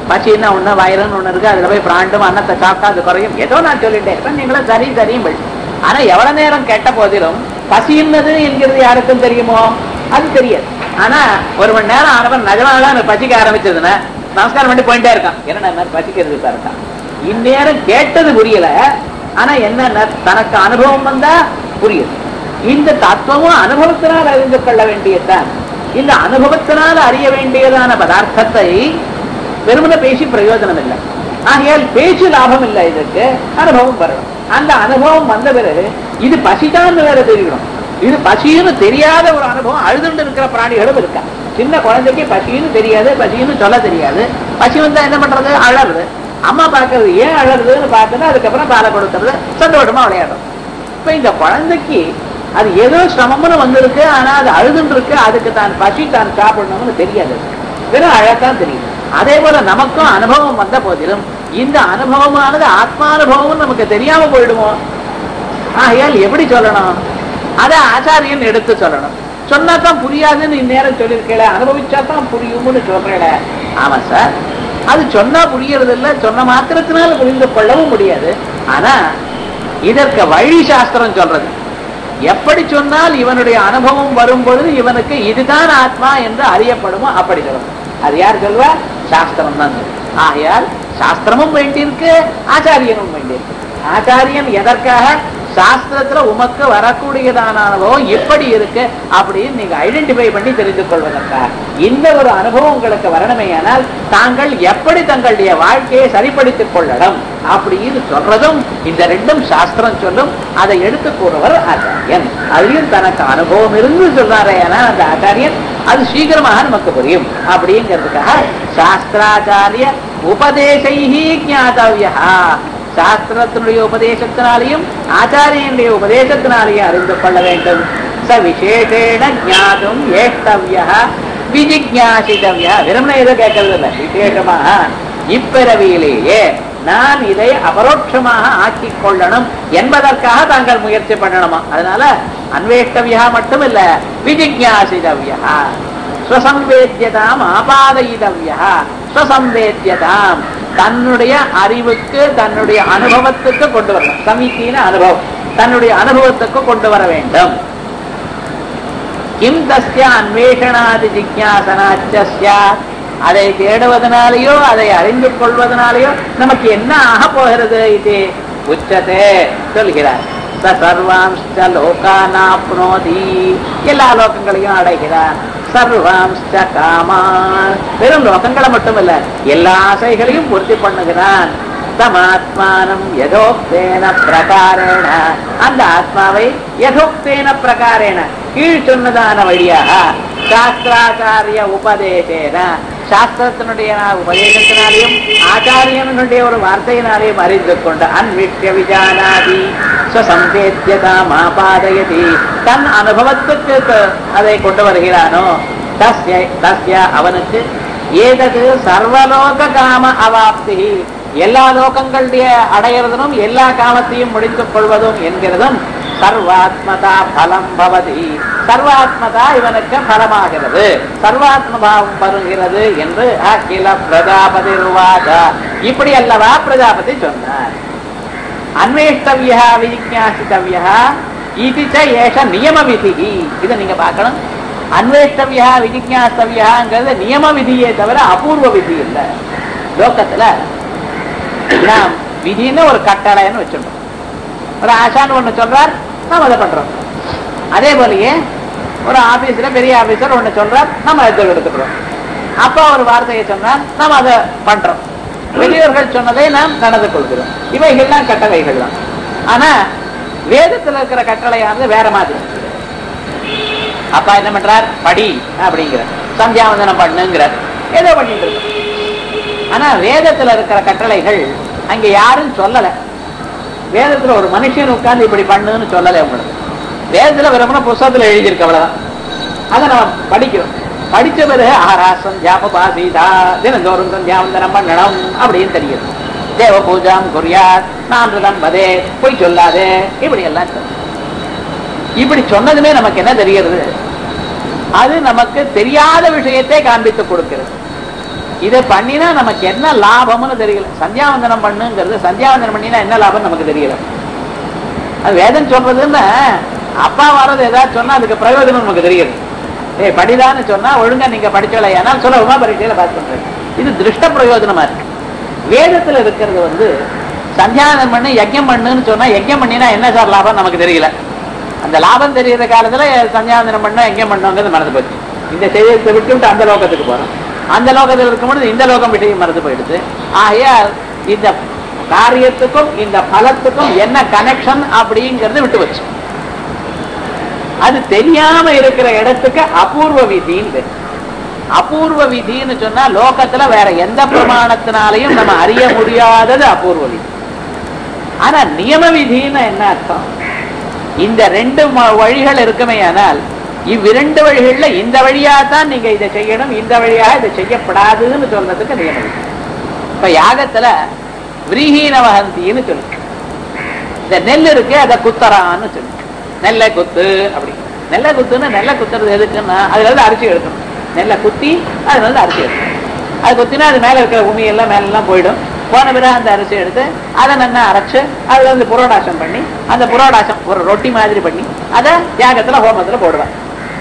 பசின்னா ஒண்ணு வயிறுன்னு ஒண்ணு இருக்கு அதுல போய் பிராண்டும் அன்னத்தை சாப்பிட்டா அது குறையும் ஏதோ நான் சொல்லிட்டேன் இருப்பேன் நீங்களும் சரி சரியும் படி. ஆனா எவ்வளவு நேரம் கேட்ட போதிலும் பசின்னது என்கிறது யாருக்கும் தெரியுமோ அது தெரியாது ஆனா ஒரு மணி நேரம் ஆனவன் நிஜமாலாம் எனக்கு பசிக்க ஆரம்பிச்சதுன்னா நமஸ்காரம் பண்ணி போயிட்டே இருக்கான் என்ன இந்த மாதிரி பசிக்கிறது பாருக்கா இந்நேரம் கேட்டது புரியல ஆனா என்ன தனக்கு அனுபவம் வந்தா புரியுது இந்த தத்துவமும் அனுபவத்தினால் அறிந்து கொள்ள வேண்டியதுதான் இந்த அனுபவத்தினால் அறிய வேண்டியதான பதார்த்தத்தை வெறுமன பேசி பிரயோஜனம் இல்லை ஆகையால் பேச்சு லாபம் இல்லை இதுக்கு அனுபவம் வரணும் அந்த அனுபவம் வந்த பிறகு இது பசிதான் வேற தெரியணும் இது பசின்னு தெரியாத ஒரு அனுபவம் அழுதுண்டு இருக்கிற பிராணிகளும் இருக்கா சின்ன குழந்தைக்கு பசின்னு தெரியாது பசின்னு சொல்ல தெரியாது பசி வந்தா என்ன பண்றது அழறது அம்மா பார்க்கறது ஏன் அழறதுன்னு பார்த்துட்டு அதுக்கப்புறம் பாலை கொடுக்கறது சந்தோஷமா விளையாடும் இப்ப இந்த குழந்தைக்கு அது ஏதோ சிரமம்னு வந்திருக்கு ஆனா அது அழுதுன்னு இருக்கு அதுக்கு தான் பசி தான் சாப்பிடணும்னு தெரியாது வெறும் அழத்தான் தெரியும் அதே போல நமக்கும் அனுபவம் வந்த போதிலும் இந்த அனுபவமானது ஆத்மானுபவம் நமக்கு தெரியாம போயிடுமோ ஆகையால் எப்படி சொல்லணும் அதை ஆச்சாரியன் எடுத்து சொல்லணும் சொன்னா தான் புரியாதுன்னு இந்நேரம் சொல்லியிருக்கல அனுபவிச்சா தான் புரியும்னு சொல்றேல ஆமா சார் அது சொன்னா புரியறது இல்ல சொன்ன மாத்திரத்தினால புரிந்து கொள்ளவும் முடியாது ஆனா இதற்கு வழி சாஸ்திரம் சொல்றது எப்படி சொன்னால் இவனுடைய அனுபவம் வரும் பொழுது இவனுக்கு இதுதான் ஆத்மா என்று அறியப்படுமோ அப்படி சொல்லணும் அது யார் சொல்வா சாஸ்திரம் தான் சொல்லும். ஆகையால் சாஸ்திரமும் வேண்டியிருக்கு ஆச்சாரியனும் வேண்டியிருக்கு ஆச்சாரியன் எதற்காக சாஸ்திரத்துல உமக்கு வரக்கூடியதான அனுபவம் எப்படி இருக்கு அப்படின்னு நீங்க ஐடென்டிஃபை பண்ணி தெரிந்து கொள்வதற்காக இந்த ஒரு அனுபவம் உங்களுக்கு வரணுமேயானால் தாங்கள் எப்படி தங்களுடைய வாழ்க்கையை சரிப்படுத்திக் கொள்ளணும் அப்படின்னு சொல்றதும் இந்த ரெண்டும் சாஸ்திரம் சொல்லும் அதை எடுத்து கூறுவர் ஆச்சாரியன் அதையும் தனக்கு அனுபவம் இருந்து சொல்றாரே ஆனால் அந்த ஆச்சாரியன் அது சீக்கிரமாக நமக்கு புரியும் அப்படிங்கிறதுக்காக சாஸ்திராச்சாரிய உபதேசைஹி ஞாதவியா சாஸ்திரத்தினுடைய உபதேசத்தினாலையும் ஆச்சாரியனுடைய உபதேசத்தினாலேயும் அறிந்து கொள்ள வேண்டும் ச விசேஷேன ஞாதும் ஏஷ்டவியா விஜிஜாசிதவியா வெறுமனே எதை கேட்கறது இல்லை விசேஷமாக இப்பிறவியிலேயே நான் இதை அபரோட்சமாக ஆக்கிக் கொள்ளணும் என்பதற்காக தாங்கள் முயற்சி பண்ணணுமா அதனால அன்வேஷ்டவியா மட்டும் இல்ல விஜிஜாசிதவியா ஸ்வசம்வேத்தியதாம் ஆபாதயிதவியா ஸ்வசம்வேத்தியதாம் தன்னுடைய அறிவுக்கு தன்னுடைய அனுபவத்துக்கு கொண்டு வரணும் சமித்தின அனுபவம் தன்னுடைய அனுபவத்துக்கு கொண்டு வர வேண்டும் கிம் தஸ்ய அன்வேஷணாதி ஜிக்யாசனாச்ச அதை தேடுவதனாலேயோ அதை அறிந்து கொள்வதனாலேயோ நமக்கு என்ன ஆக போகிறது இது உச்சதே சொல்கிறார் ச சர்வாம்ச லோகானாப்னோதி எல்லா லோகங்களையும் அடைகிறார் சர்வாம்ச காமான் வெறும் லோகங்களை மட்டுமல்ல எல்லா ஆசைகளையும் பூர்த்தி பண்ணுகிறான் தமாத்மானம் யதோக்தேன பிரகாரேண அந்த ஆத்மாவை யதோக்தேன பிரகாரேண கீழ் சொன்னதான வழியாக சாஸ்திராச்சாரிய உபதேசேன சாஸ்திரத்தினுடைய உபதேசத்தினாலையும் ஆச்சாரியனுடைய ஒரு வார்த்தையினாலையும் அறிந்து கொண்டு அன்விஷ்ய விஜானாதி ஸ்வசம்பேத்தியதாம் ஆபாதயதி தன் அனுபவத்துக்கு த- அதை கொண்டு வருகிறானோ தஸ்ய தஸ்ய அவனுக்கு ஏதது சர்வலோக காம அவாப்தி எல்லா லோகங்களுடைய அடையிறதும் எல்லா காமத்தையும் முடித்துக் கொள்வதும் என்கிறதும் சர்வாத்மதா பலம் பவதி சர்வாத்மதா இவனுக்கு பலமாகிறது சர்வாத்மபாவம் வருகிறது என்று அகில பிரஜாபதி இப்படி அல்லவா பிரஜாபதி சொன்னார் அன்வேஷ்டவியா விஜிஞாசித்தவியா இது ச ஏஷ நியம விதி இதை நீங்க பார்க்கணும் அன்வேஷ்டவியா விஜிஞாசவியாங்கிறது நியம விதியே தவிர அபூர்வ விதி இல்லை லோகத்துல நாம் விதின்னு ஒரு கட்டளைன்னு வச்சிருக்கோம் ஒரு ஆசான்னு ஒண்ணு சொல்றார் நாம் அதை பண்றோம் அதே போலயே ஒரு ஆபீஸ்ல பெரிய ஆபீசர் ஒண்ணு சொல்றார் நம்ம அதை எடுத்துக்கிறோம் அப்பா ஒரு வார்த்தையை சொன்னார் நாம் அதை பண்றோம் பெரியவர்கள் சொன்னதை நாம் நடந்து கொள்கிறோம் இவைகள்லாம் கட்டளைகள் தான் ஆனா வேதத்துல இருக்கிற கட்டளையானது வேற மாதிரி அப்பா என்ன பண்றார் படி அப்படிங்கிற சந்தியாவந்தனம் பண்ணுங்கிறார் ஏதோ பண்ணிட்டு இருக்கோம் ஆனா வேதத்துல இருக்கிற கட்டளைகள் அங்க யாரும் சொல்லல வேதத்துல ஒரு மனுஷன் உட்கார்ந்து இப்படி பண்ணுன்னு சொல்லல உங்களுக்கு வேதத்துல வெறுமன புஸ்தகத்துல எழுதியிருக்கு அவ்வளவுதான் அதை நம்ம படிக்கிறோம் படிச்ச பிறகு ஆரா சந்தியாபாசீதா தினந்தோறும் சந்தியாவந்தனம் பண்ணணும் அப்படின்னு தெரியுது தேவ பூஜாம் குறியாத் நாமிருதம் வதே பொய் சொல்லாதே இப்படி எல்லாம் சொல்லும். இப்படி சொன்னதுமே நமக்கு என்ன தெரிகிறது அது நமக்கு தெரியாத விஷயத்தை காண்பித்து கொடுக்கிறது இதை பண்ணினா நமக்கு என்ன லாபம்னு தெரியல சந்தியாவந்தனம் பண்ணுங்கிறது சந்தியாவந்தனம் பண்ணினா என்ன லாபம் நமக்கு தெரியல அது வேதம் சொல்றதுன்னா அப்பா வர்றது ஏதாவது சொன்னா அதுக்கு பிரயோஜனம் நமக்கு தெரியுது ஏய் படிதான்னு சொன்னா ஒழுங்கா நீங்க படிச்சல ஏன்னா சுலபமா பரீட்சையில பாஸ் பண்றேன் இது திருஷ்ட பிரயோஜனமா இருக்கு வேதத்துல இருக்கிறது வந்து சந்தியாவந்தனம் பண்ணு யஜ்யம் பண்ணுன்னு சொன்னா யஜ்யம் பண்ணினா என்ன சார் லாபம் நமக்கு தெரியல அந்த லாபம் தெரியுற காலத்துல சந்தியாவந்தனம் பண்ண யஜ்யம் பண்ணுங்கிறது மறந்து போச்சு இந்த சரீரத்தை விட்டு விட்டு அந்த லோகத்துக்கு போறோம் அந்த லோகத்தில் இருக்கும் பொழுது இந்த லோகம் விஷயம் மறந்து போயிடுது ஆகையால் இந்த காரியத்துக்கும் இந்த பலத்துக்கும் என்ன கனெக்ஷன் அப்படிங்கறது விட்டு வச்சு அது தெரியாம இருக்கிற இடத்துக்கு அபூர்வ விதின்னு பேரு. அபூர்வ விதின்னு சொன்னா லோகத்துல வேற எந்த பிரமாணத்தினாலையும் நம்ம அறிய முடியாதது அபூர்வ விதி ஆனா நியம விதின்னு என்ன அர்த்தம் இந்த ரெண்டு ம- வழிகள் இருக்குமே ஆனால் இவ்விரண்டு வழிகள்ல இந்த வழியா தான் நீங்க இதை செய்யணும் இந்த வழியா இதை செய்யப்படாதுன்னு சொல்றதுக்கு நியமம் இருக்கு. இப்ப யாகத்துல விரீஹீன வகந்தின்னு சொல்லு இந்த நெல் இருக்கு அதை குத்தரான்னு சொல்லு நெல்லை குத்து அப்படி நெல்லை குத்துன்னு நெல்லை குத்துறது எதுக்குன்னா அதுல இருந்து அரிசி எடுக்கணும் நெல்லை குத்தி அதுல இருந்து அரிசி எடுக்கணும் அது குத்தினா அது மேல இருக்கிற உமி எல்லாம் மேல எல்லாம் போயிடும் போன பிறகு அந்த அரிசி எடுத்து அதை நல்லா அரைச்சு அதுல இருந்து புரோடாசம் பண்ணி அந்த புரோடாசம் ஒரு ரொட்டி மாதிரி பண்ணி அதை யாகத்துல ஹோமத்துல போடுவேன்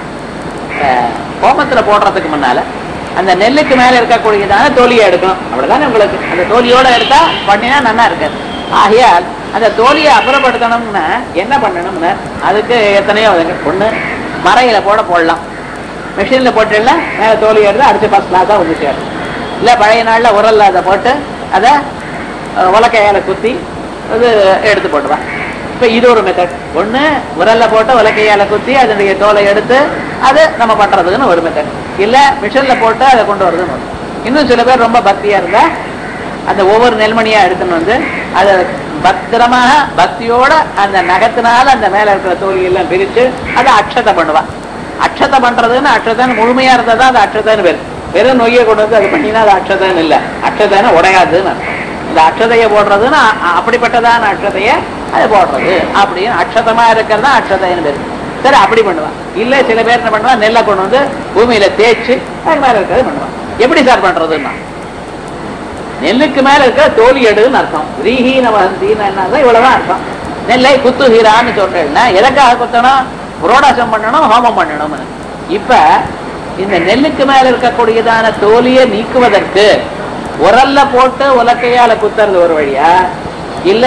அஹ் ஹோமத்துல போடுறதுக்கு முன்னால அந்த நெல்லுக்கு மேல இருக்கக்கூடியதான தோலியை எடுக்கணும் அவ்வளவுதானே உங்களுக்கு அந்த தோலியோட எடுத்தா பண்ணினா நல்லா இருக்காது ஆகையால் அந்த தோலியை அப்புறப்படுத்தணும்னா என்ன பண்ணணும்னா அதுக்கு எத்தனையோ விதங்க ஒண்ணு மறையில போட போடலாம் மிஷின்ல போட்டுல மேல தோலி எடுத்து அடிச்சு ஃபர்ஸ்ட் கிளாஸா வந்து சேரும் இல்ல பழைய நாள்ல உரல்ல அதை போட்டு அதை அஹ், உலக்கையால குத்தி அது எடுத்து போட்டுருவான் இப்ப இது ஒரு மெத்தட் ஒண்ணு உரல்ல போட்டு உலக்கையால குத்தி அதனுடைய தோலை எடுத்து அது நம்ம பண்றதுக்குன்னு ஒரு மெத்தட் இல்ல மிஷின்ல போட்டு அதை கொண்டு வரதுன்னு ஒண்ணு இன்னும் சில பேர் ரொம்ப பக்தியா இருந்தா அந்த ஒவ்வொரு நெல்மணியா எடுத்துன்னு வந்து அதை பத்திரமாக பக்தியோட அந்த நகத்தினால அந்த மேல இருக்கிற தோலி எல்லாம் பிரிச்சு அதை அக்ஷதை பண்ணுவான் அக்ஷதை பண்றதுன்னு அக்ஷதைன்னு முழுமையா இருந்தா தான் அது அக்ஷதைன்னு பேரு வெறும் நொய்யை கொண்டு வந்து அது பண்ணினா அது அக்ஷதைன்னு இல்ல அக்ஷதைன்னு உடையாதுன்னு அர்த்தம். இந்த அக்ஷதையை போடுறதுன்னா அ- அப்படிப்பட்டதான அக்ஷதைய அது போடுறது அப்படின்னு அக்ஷதமா இருக்கிறதா அக்ஷதைன்னு பேரு சரி அப்படி பண்ணுவான் இல்ல சில பேர் என்ன பண்ணுவான் நெல்லை கொண்டு வந்து பூமியில தேய்ச்சு அது மேல இருக்கிறது பண்ணுவான் எப்படி சார் பண்றதுன்னா நெல்லுக்கு மேல இருக்கிற தோலி எடுன்னு அர்த்தம் ரீஹீன வந்தின்னு என்ன இவ்வளவுதான் அர்த்தம் நெல்லை குத்துகிறான்னு சொல்றேன்னா எதற்காக குத்தணும் புரோடாசம் பண்ணணும் ஹோமம் பண்ணணும்னு இப்ப இந்த நெல்லுக்கு மேல இருக்கக்கூடியதான தோலியை நீக்குவதற்கு உரல்ல போட்டு உலக்கையால குத்துறது ஒரு வழியா இல்ல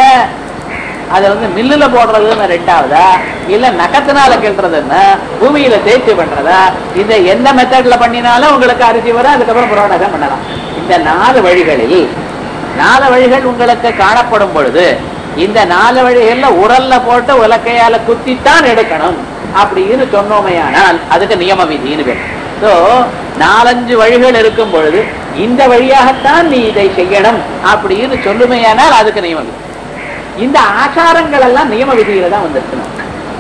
அது வந்து மில்லுல போடுறதுன்னு ரெண்டாவதா இல்ல நகத்தினால கிள்றதுன்னா பூமியில தேய்ச்சி பண்றதா இந்த எந்த மெத்தட்ல பண்ணினாலும் உங்களுக்கு அரிசி வரும் அதுக்கப்புறம் புரோடாசம் பண்ணலாம் இந்த நாலு வழிகளில் நாலு வழிகள் உங்களுக்கு காணப்படும் பொழுது இந்த நாலு வழிகள்ல உரல்ல போட்டு உலக்கையால குத்தித்தான் எடுக்கணும் அப்படின்னு சொன்னோமையானால் அதுக்கு நியம விதின்னு பேர் சோ நாலஞ்சு வழிகள் இருக்கும் பொழுது இந்த வழியாகத்தான் நீ இதை செய்யணும் அப்படின்னு சொல்லுமையானால் அதுக்கு நியம விதி இந்த ஆச்சாரங்கள் எல்லாம் நியம விதியில தான் வந்திருக்கணும்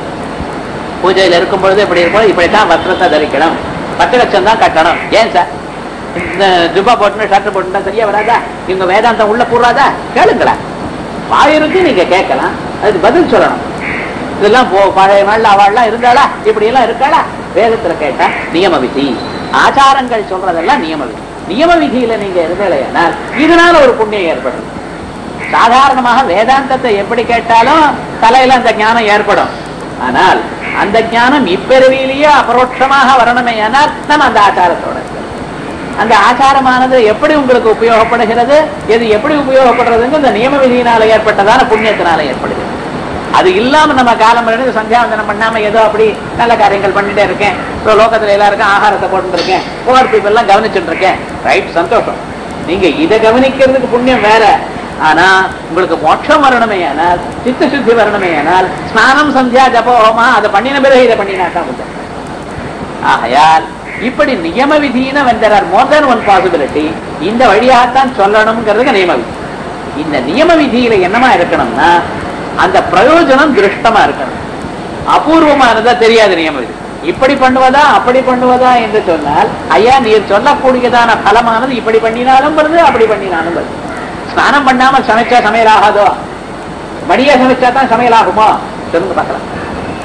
பூஜையில இருக்கும் பொழுது இப்படி இருக்கும் இப்படித்தான் வஸ்திரத்தை தரிக்கணும் பத்து லட்சம் தான் கட்டணும் ஏன் சார் இந்த ஜுப்பா போட்டு ஷர்ட் போட்டுனா சரியா வராதா இவங்க வேதாந்தம் உள்ள கூடாதா கேளுங்களேன் வாயிருக்கு நீங்க கேட்கலாம் அதுக்கு பதில் சொல்லணும் இதெல்லாம் போ பழைய நாள்ல அவள்லாம் இருந்தாளா இப்படி எல்லாம் இருக்காளா வேதத்துல கேட்டா நியம விதி ஆச்சாரங்கள் சொல்றதெல்லாம் நியம விதி நியம விதியில நீங்க இருந்தலையானால் இதனால ஒரு புண்ணியம் ஏற்படும் சாதாரணமாக வேதாந்தத்தை எப்படி கேட்டாலும் தலையில அந்த ஞானம் ஏற்படும் ஆனால் அந்த ஞானம் இப்பிறவியிலேயே அபரோட்சமாக வரணுமே ஆனால் நம்ம அந்த ஆச்சாரத்தோட இருக்கணும். அந்த ஆச்சாரமானது எப்படி உங்களுக்கு உபயோகப்படுகிறது எது எப்படி உபயோகப்படுறதுங்க இந்த நியம விதியினால ஏற்பட்டதான புண்ணியத்தினால ஏற்படுகிறது அது இல்லாம நம்ம காலம் இருந்து சந்தியாவந்தனம் பண்ணாம ஏதோ அப்படி நல்ல காரியங்கள் பண்ணிட்டே இருக்கேன் இப்போ லோகத்துல எல்லாருக்கும் ஆகாரத்தை போட்டு இருக்கேன் புவர் பீப்பிள் எல்லாம் கவனிச்சுட்டு இருக்கேன் ரைட் சந்தோஷம் நீங்க இதை கவனிக்கிறதுக்கு புண்ணியம் வேற ஆனா உங்களுக்கு மோட்சம் வரணுமே ஆனால் சித்த சுத்தி வரணுமே ஆனால் ஸ்நானம் சந்தியா ஜப ஹோமா அதை பண்ணின பிறகு இதை பண்ணினா தான் உண்டு. ஆகையால் இப்படி நியம விதியின when there are more than one possibility இந்த வழியாகத்தான் சொல்லணுங்கிறதுக்கு நியம விதி இந்த நியம விதியில என்னமா இருக்கணும்னா அந்த பிரயோஜனம் திருஷ்டமா இருக்கணும் அபூர்வமா இருந்தா தெரியாது நியம விதி இப்படி பண்ணுவதா அப்படி பண்ணுவதா என்று சொன்னால் ஐயா நீர் சொல்லக்கூடியதான பலமானது இப்படி பண்ணினாலும் வருது அப்படி பண்ணினாலும் வருது ஸ்நானம் பண்ணாம சமைச்சா சமையல் ஆகாதோ மடியா சமைச்சா தான் சமையல் ஆகுமோ சொல்லுங்க பார்க்கலாம்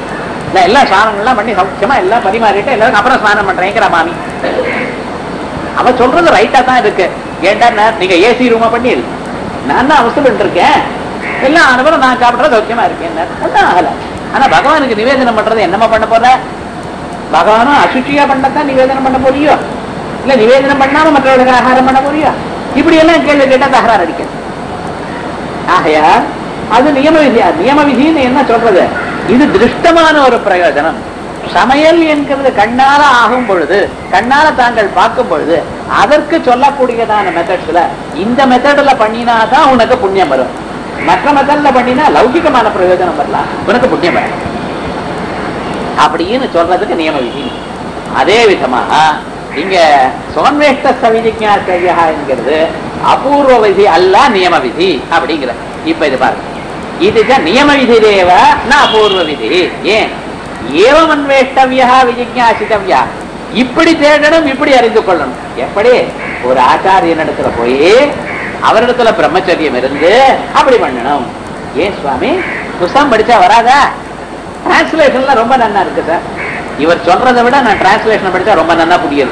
நான் எல்லாம் ஸ்நானங்கள்லாம் பண்ணி சௌக்கியமா எல்லாம் பரிமாறிட்டு எல்லாரும் அப்புறம் ஸ்நானம் பண்றேங்கிற மாமி அவன் சொல்றது ரைட்டா தான் இருக்கு ஏன்டா நான் நீங்க ஏசி ரூமா பண்ணி நான் தான் அவசரம் இருக்கேன் எல்லாம் அனுபவம் நான் சாப்பிடுற சௌக்கியமா இருக்கேன் ஒன்றும் ஆகல ஆனா பகவானுக்கு நிவேதனம் பண்றது என்னமா பண்ண போற பகவானும் அசுச்சியா பண்ணத்தான் நிவேதனம் பண்ண போறியோ இல்ல நிவேதனம் பண்ணாம மற்றவர்களுக்கு ஆகாரம் பண்ண போறியோ இப்படி எல்லாம் கேள்வி கேட்டா தகராறு அடிக்க ஆகையா அது நியம விதி நியம விதின்னு என்ன சொல்றது இது திருஷ்டமான ஒரு பிரயோஜனம் சமையல் என்கிறது கண்ணால ஆகும் பொழுது கண்ணால தாங்கள் பார்க்கும் பொழுது அதற்கு சொல்லக்கூடியதான மெத்தட்ஸ்ல இந்த மெத்தட்ல பண்ணினாதான் உனக்கு புண்ணியம் வரும் மற்ற மெத்தட்ல பண்ணினா லௌகிகமான பிரயோஜனம் வரலாம் உனக்கு புண்ணியம் வரும் அப்படின்னு சொல்றதுக்கு நியம விதி அதே விதமாக இங்க சோன்வேஷ்ட சவிதிஜாசிரியா என்கிறது அபூர்வ விதி அல்ல நியம விதி அப்படிங்கிற இப்ப இது பாருங்க இதுக்கு நியம விதி தேவ ந அபூர்வ விதி ஏன் ஏவம் அன்வேஷ்டவியா விஜிஜாசிதவியா இப்படி தேடணும் இப்படி அறிந்து கொள்ளணும் எப்படி ஒரு ஆச்சாரியன் இடத்துல போய் அவரிடத்துல பிரம்மச்சரியம் இருந்து அப்படி பண்ணணும் ஏன் சுவாமி புஸ்தகம் படிச்சா வராதா டிரான்ஸ்லேஷன்ல ரொம்ப நன்னா இருக்கு சார் இவர் சொல்றதை விட நான் டிரான்ஸ்லேஷன் படிச்சா ரொம்ப நன்னா புரியுது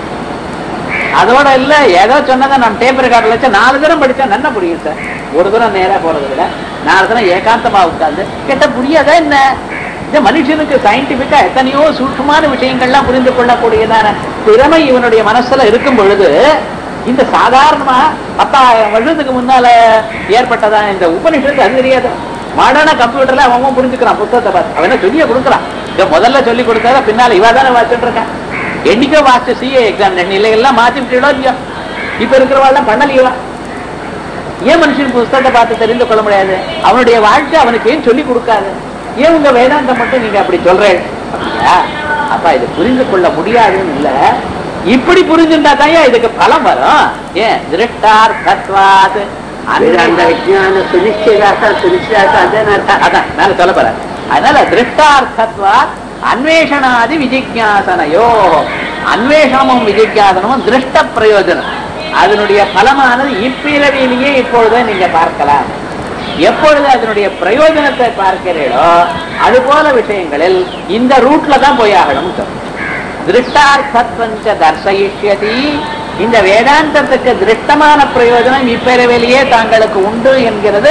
அதோட இல்ல ஏதோ சொன்னதை நான் டேப் ரெக்கார்டில் வச்சு நாலு தரம் படிச்சா நன்னா புரியும் சார் ஒரு தரம் நேரா போறதை விட நாலு தரம் ஏகாந்தமா உட்கார்ந்து கேட்ட புரியாதா என்ன இந்த மனுஷனுக்கு சயின்டிபிக்கா எத்தனையோ சூட்சமான விஷயங்கள்லாம் புரிந்து கொள்ளக்கூடியதான திறமை இவனுடைய மனசுல இருக்கும் பொழுது இந்த சாதாரணமா பத்தாயிரம் வருஷத்துக்கு முன்னால ஏற்பட்டதான இந்த உபனிஷத்து அது தெரியாது மாடர்னா கம்ப்யூட்டர்ல அவன் அவன் புரிஞ்சுக்கிறான் புத்தகத்தை பார்த்து அவன் சொல்லியே கொடுக்குறான் இதை முதல்ல சொல்லி கொடுத்தா பின்னால இவா தானே வாசிச்சுட்டு இருக்கான் என்னைக்கோ வாசிச்ச சிஏ எக்ஸாம் நிலைகள்லாம் மாத்தி விட்டுடோ இல்லையோ இப்ப இருக்கிறவாள்லாம் பண்ணலையோ ஏன் மனுஷன் புஸ்தகத்தை பார்த்து தெரிந்து கொள்ள முடியாது அவனுடைய வாழ்க்கை அவனுக்கு ஏன் சொல்லி கொடுக்காது ஏன் உங்க வேதாந்தம் மட்டும் நீங்க அப்படி சொல்றேன் அப்படியா அப்ப இது புரிந்து கொள்ள முடியாதுன்னு இல்ல இப்படி புரிஞ்சுட்டா தான் இதுக்கு பலம் வரும் ஏன் திருஷ்டார்த்தத்வாத் ವೇದಾಂತ ವಿಜ್ಞಾನ ಸುನಿಶ್ಚಯಾಸ ಸುನಿಶ್ಚಯಾಸ ಅದೇನ ಅರ್ಥ அதான் நான் சொல்ல போறேன் அதனால திருஷ்டார்த்தத்வாத் அன்வேஷணாதி விஜிஜாசனையோ அன்வேஷணமும் விஜிஜாசனமும் திருஷ்ட பிரயோஜனம் அதனுடைய பலமானது இப்பிறவியிலேயே இப்பொழுதே நீங்க பார்க்கலாம் எப்பொழுது அதனுடைய பிரயோஜனத்தை பார்க்கிறீர்களோ அது போல விஷயங்களில் இந்த ரூட்ல தான் போய் ஆகணும் திருஷ்டார்த்தத்வஞ்ச தர்சயிஷ்யதி இந்த வேதாந்தத்துக்கு திருஷ்டமான பிரயோஜனம் இப்பிறவிலேயே தாங்களுக்கு உண்டு என்கிறது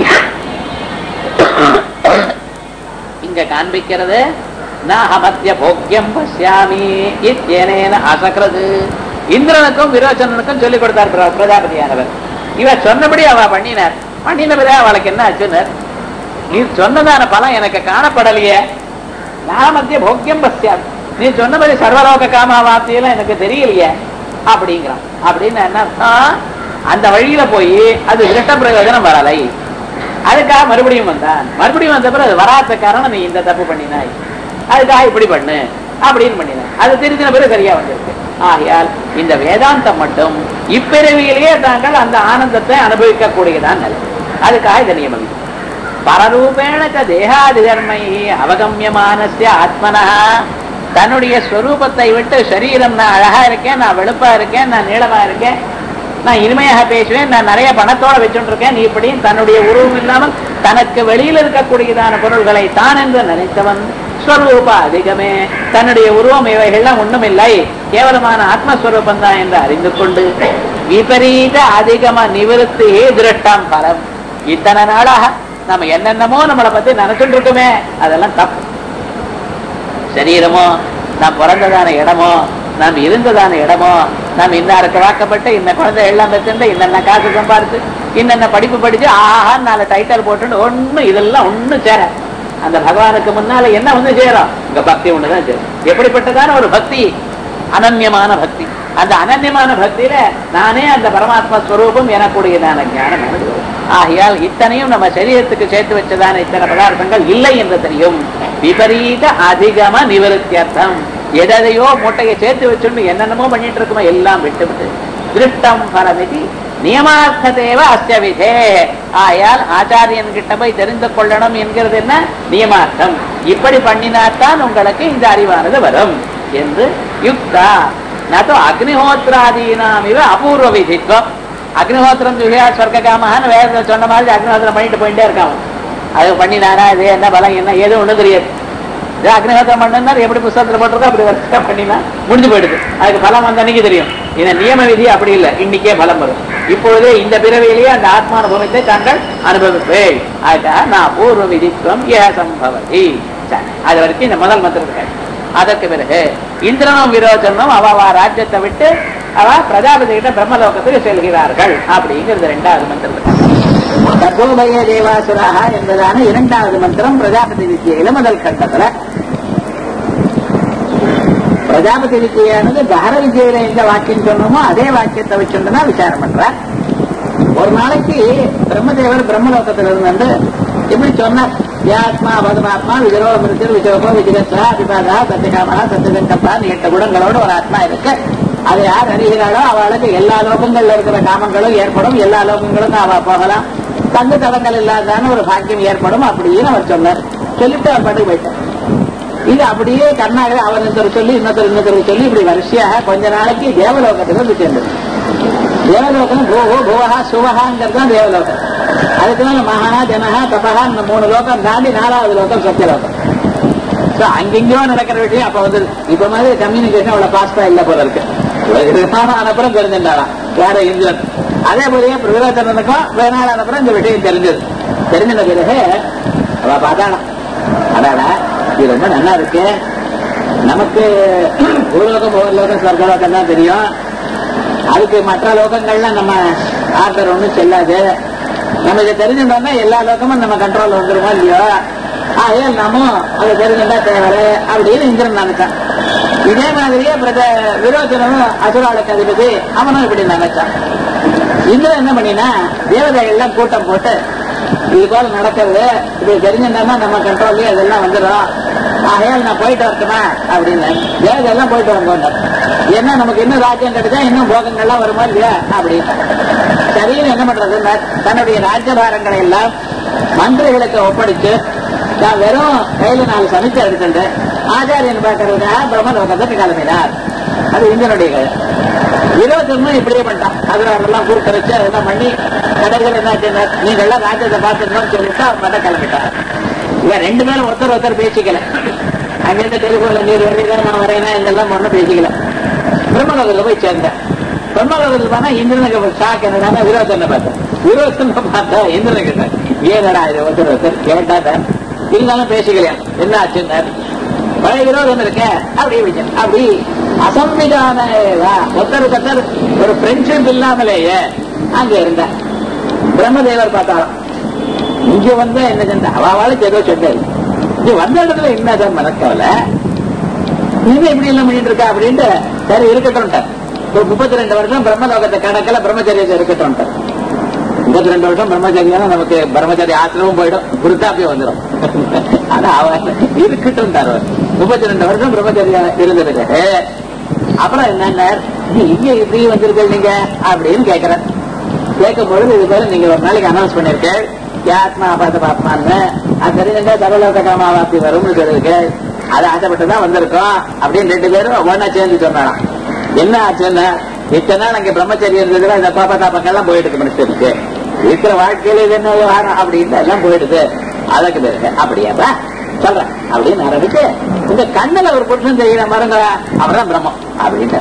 இங்க காண்பிக்கிறது நாஹமத்திய போக்கியம் பசியாமி இத்தியனேன அசக்கிறது இந்திரனுக்கும் விரோச்சனனுக்கும் சொல்லிக் கொடுத்தார் பிர- பிரஜாபதியானவர் இவர் சொன்னபடி அவ பண்ணினார் பண்ணின பிறகு அவளுக்கு என்ன ஆச்சுனர் நீ சொன்னதான பலம் எனக்கு காணப்படலையே நாமத்திய போக்கியம் பசியாமி நீ சொன்னபடி சர்வலோக காமாவாத்தியெல்லாம் எனக்கு தெரியலையே அப்படிங்கிறான் அப்படின்னு என்ன அர்த்தம்? அந்த வழியில போய் அது திருஷ்ட பிரயோஜனம் வரலை அதுக்காக மறுபடியும் வந்தான் மறுபடியும் வந்த பிறகு அது வராத காரணம் நீ இந்த தப்பு பண்ணினாய் அதுக்காக இப்படி பண்ணு அப்படின்னு பண்ணினாய் அது தெரிஞ்சின பிறகு சரியா வந்திருக்கு ஆகையால் இந்த வேதாந்தம் மட்டும் இப்பிறவியிலேயே தாங்கள் அந்த ஆனந்தத்தை அனுபவிக்க கூடியதான் நிலை அதுக்காக இந்த நியமம் இது. பரரூபேண ச தேகாதி தர்மை அவகமியமானஸ்ய ஆத்மனா தன்னுடைய ஸ்வரூபத்தை விட்டு சரீரம் நான் அழகா இருக்கேன் நான் வெளுப்பா இருக்கேன் நான் நீளமா இருக்கேன் நான் இனிமையாக பேசுவேன் நான் நிறைய பணத்தோட வச்சுட்டு இருக்கேன் நீ இப்படியும் தன்னுடைய உருவம் இல்லாமல் தனக்கு வெளியில் இருக்கக்கூடியதான பொருள்களை தான் என்று நினைத்தவன் ஸ்வரூப அதிகமே தன்னுடைய உருவம் இவைகள்லாம் ஒண்ணுமில்லை கேவலமான ஆத்மஸ்வரூபம் தான் என்று அறிந்து கொண்டு விபரீத அதிகம நிவிருத்தி திருஷ்டம் பலம் இத்தனை நாளாக நம்ம என்னென்னமோ நம்மளை பத்தி நினைச்சுட்டு இருக்கோமே அதெல்லாம் தப்பு சரீரமோ நாம் பிறந்ததான இடமோ நாம் இருந்ததான இடமோ நாம் இன்னாருக்கு வாக்கப்பட்டு இன்ன குழந்தை எல்லாம் பெற்றுண்டு இன்னென்ன காசு சம்பாதிச்சு இன்னென்ன படிப்பு படிச்சு ஆஹா நாலு டைட்டில் போட்டுன்னு ஒண்ணும் இதெல்லாம் ஒண்ணும் சேர அந்த பகவானுக்கு முன்னால என்ன வந்து சேரும் இங்க பக்தி ஒண்ணுதான் சேரும் எப்படிப்பட்டதான ஒரு பக்தி அனன்யமான பக்தி அந்த அனன்யமான பக்தியில நானே அந்த பரமாத்மா ஸ்வரூபம் எனக்கூடியதான ஞானம் எனக்கு வரும். ஆகையால் இத்தனையும் நம்ம சரீரத்துக்கு சேர்த்து வச்சதான இத்தனை பதார்த்தங்கள் இல்லை என்று தெரியும் விபரீத அதிகம நிவருத்தியர்த்தம் எதையோ மூட்டையை சேர்த்து வச்சுட்டு என்னென்னமோ பண்ணிட்டு இருக்குமோ எல்லாம் விட்டு விட்டு திருஷ்டம் பரமிதி நியமார்த்த தேவ அஸ்ய விதே ஆயால் ஆச்சாரியன் கிட்ட போய் தெரிந்து கொள்ளணும் என்கிறது என்ன நியமார்த்தம் இப்படி பண்ணினாத்தான் உங்களுக்கு இந்த அறிவானது வரும் என்று யுக்தா நோ அக்னிஹோத்திராதீனாம் இவ அபூர்வ விதித்வம் அக்னிஹோத்திரம் ஜுகியா சொர்க்ககாமஹான்னு வேற சொன்ன மாதிரி அக்னிஹோத்திரம் பண்ணிட்டு போயிட்டே இருக்கான் அது பண்ணினாரா இது என்ன பலம் என்ன ஏதோ ஒண்ணு தெரியாது ஏ, அக்னிஹோத்திரம் பண்ணுனார் எப்படி புஸ்தகத்துல போட்டிருக்கோ அப்படி வரிசையா பண்ணினா முடிஞ்சு போயிடுது அதுக்கு பலம் வந்த அன்னைக்கு தெரியும் இந்த நியம விதி அப்படி இல்லை இன்னைக்கே பலம் வரும் இப்பொழுதே இந்த பிறவியிலேயே அந்த ஆத்மானுபவத்தை தாங்கள் அனுபவிப்பேன் அதுக்காக நான் பூர்வ விதித்துவம் ஏ சம்பவதி சரி, அது வரைக்கும் இந்த முதல் மந்திரத்துக்கு அதற்கு பிறகு இந்திரனும் விரோச்சனும் அவ அவ ராஜ்யத்தை விட்டு அவ பிரஜாபதி கிட்ட பிரம்மலோகத்துக்கு செல்கிறார்கள் அப்படிங்கிறது ரெண்டாவது மந்திரம் தர்கோபய தேவாசுராக என்பதான இரண்டாவது மந்திரம் பிரஜாபதி வித்தியில முதல் கட்டத்துல பிரஜாபதி வித்தியானது தகர வித்தியில எந்த வாக்கியம் சொன்னோமோ அதே வாக்கியத்தை வச்சுட்டுதான் விசாரம் பண்ற ஒரு நாளைக்கு பிரம்மதேவர் பிரம்மலோகத்துல இருந்து இப்படி சொன்னார் யாத்மா பதமாத்மா விஜரோ மிருத்திர் விஜயோகோ விஜயத்ரா அதிபாதா சத்தியகாமா சத்தியகண்டப்பா எட்டு குணங்களோட ஒரு ஆத்மா இருக்கு அதை யார் அறிகிறாளோ அவளுக்கு எல்லா லோகங்கள்ல இருக்கிற காமங்களும் ஏற்படும் எல்லா லோகங்களுக்கும் அவ போகலாம் தங்கு தடங்கள் இல்லாதான ஒரு பாக்கியம் ஏற்படும் அப்படின்னு அவர் சொன்னார் சொல்லிட்டு அவர் பாட்டுக்கு போயிட்டார் இது அப்படியே கர்நாடக அவர் இன்னொரு சொல்லி இன்னொருத்தர் இன்னொருத்தர் சொல்லி இப்படி வரிசையாக கொஞ்ச நாளைக்கு தேவலோகத்துல வந்து சேர்ந்தது தேவலோகம் பூஹோ புவஹா சுவஹாங்கிறது தான் தேவலோகம் அதுக்கு மேல மகா ஜனஹா தபஹா இந்த மூணு லோகம் தாண்டி நாலாவது லோகம் சத்தியலோகம் சோ அங்கெங்கயோ நடக்கிற விஷயம் அப்ப வந்து இப்ப மாதிரி கம்யூனிகேஷன் அவ்வளவு பாஸ்டா இல்ல போல இருக்கு விமானம் அனுப்புறம் தெரிஞ்சுட்டாராம் வேற இந்தியன் அதே போலயே பிரகலாச்சரனுக்கும் வேணாள் அனுப்புறம் இந்த விஷயம் தெரிஞ்சது தெரிஞ்சின பிறகு அவ பார்த்தானா அடாடா இது ரொம்ப நல்லா இருக்கு நமக்கு பூலோகம் பூர்லோகம் சொர்க்கலோகம் தான் தெரியும் அதுக்கு மற்ற லோகங்கள்லாம் நம்ம ஆர்டர் ஒன்றும் செல்லாது நம்ம இதை தெரிஞ்சுட்டோம்னா எல்லா லோகமும் நம்ம கண்ட்ரோல் வந்துருமோ இல்லையோ ஆகையால் நம்ம அதை தெரிஞ்சுட்டா தேவை அப்படின்னு இந்திரன் நினைச்சான் இதே மாதிரியே பிரத விரோச்சனமும் அசுராளுக்கு அதிபதி அவனும் இப்படி நினைச்சான் இந்திரன் என்ன பண்ணினா தேவதைகள்லாம் கூட்டம் போட்டு இது போல நடக்கிறது இது தெரிஞ்சுட்டோம்னா நம்ம கண்ட்ரோல்லயே அதெல்லாம் வந்துடும் ஆகையால் நான் போயிட்டு வரட்டுமா அப்படின்னு தேவதையெல்லாம் போயிட்டு வரணும் ஏன்னா நமக்கு இன்னும் ராஜ்யம் கிடைச்சா இன்னும் போகங்கள்லாம் வருமா இல்லையா அப்படின்னு சரின்னு என்ன பண்றது தன்னுடைய ராஜ்யபாரங்களை எல்லாம் மந்திரிகளுக்கு ஒப்படைச்சு நான் வெறும் கையில நாலு சமைச்சு எடுத்துட்டு ஆச்சாரியன் பார்க்கறதுக்காக பிரம்மலோகத்துக்கு கிளம்பினார் அது இந்தியனுடைய கதை விரோதமும் இப்படியே பண்ணிட்டான் அதெல்லாம் கூட்டரைச்சு அதெல்லாம் பண்ணி கடைகள் என்ன செய்தார் நீங்க எல்லாம் ராஜ்யத்தை பார்த்துக்கணும்னு சொல்லிட்டு அவர் மட்டும் கிளம்பிட்டார் இவன் ரெண்டு பேரும் ஒருத்தர் ஒருத்தர் பேசிக்கல அங்கிருந்து டெலிபோன்ல நீர் வரீங்க நான் வரேனா இதெல்லாம் ஒன்றும் பேசிக்கல பிரம்மலோகத்துல போய் சேர்ந்தேன் பிரம்மலோகத்துல போனா இந்திரனுக்கு ஷாக் என்னடா விரோதனை பார்த்தேன் விரோதனை பார்த்தா இந்திரன் கிட்ட ஏனடா இது ஒருத்தர் ஒருத்தர் கேட்டாத இருந்தாலும் பேசிக்கலையா என்ன ஆச்சுன்னார் பழைய விரோதம் இருக்க அப்படி விஜய் அப்படி அசம்விதான ஒருத்தருக்கு ஒருத்தர் ஒரு ஃப்ரெண்ட்ஷிப் இல்லாமலேயே அங்க இருந்த பிரம்மதேவர் பார்த்தாலும் இங்க வந்தா என்ன செஞ்ச அவளுக்கு ஏதோ சொன்னது இங்க வந்த இடத்துல என்னதான் மனக்கவலை நீங்க இப்படி எல்லாம் பண்ணிட்டு இருக்கா அப்படின்ட்டு சரி இருக்கட்டும் ஒரு முப்பத்தி ரெண்டு வருஷம் பிரம்மலோகத்தை கணக்கில் பிரம்மச்சரியத்தை இருக்கட்டும் முப்பத்தி ரெண்டு வருஷம் பிரம்மச்சரியம் நமக்கு பிரம்மச்சரிய ஆசிரமும் போயிடும் குருத்தாப்பியம் வந்துடும் ஆனா அவன் இருக்கட்டும் தருவார் முப்பத்தி ரெண்டு வருஷம் பிரம்மச்சரியம் இருந்தது அப்புறம் என்னன்னா இங்க இப்படி வந்திருக்கீங்க நீங்க அப்படின்னு கேட்கிறேன் கேட்கும் பொழுது இது பேரு நீங்க ஒரு நாளைக்கு அனௌன்ஸ் பண்ணிருக்கேன் ஆத்மா பார்த்து பாத்மான்னு அது தெரிஞ்சுட்டா தபலோக காமாவாசி வரும்னு சொல்லிருக்கு அது ஆசைப்பட்டு தான் வந்திருக்கோம் அப்படின்னு ரெண்டு பேரும் ஒன்னா சேர்ந்து சொன்னாலாம் என்ன ஆச்சுன்னா இத்தனை நாள் அங்க பிரம்மச்சரியம் இருந்ததுல இந்த பாப்பா தாப்பங்கெல்லாம் போயிட்டு மனுஷனுக்கு இருக்கிற வாழ்க்கையில இது என்ன விவகாரம் அப்படின்னு எல்லாம் போயிடுது அதுக்கு பிறகு அப்படியாப்பா சொல்றேன் அப்படின்னு ஆரம்பிச்சு இந்த கண்ணுல ஒரு புருஷன் தெரிகிற மருங்க அவர்தான் பிரம்மம் அப்படின்னு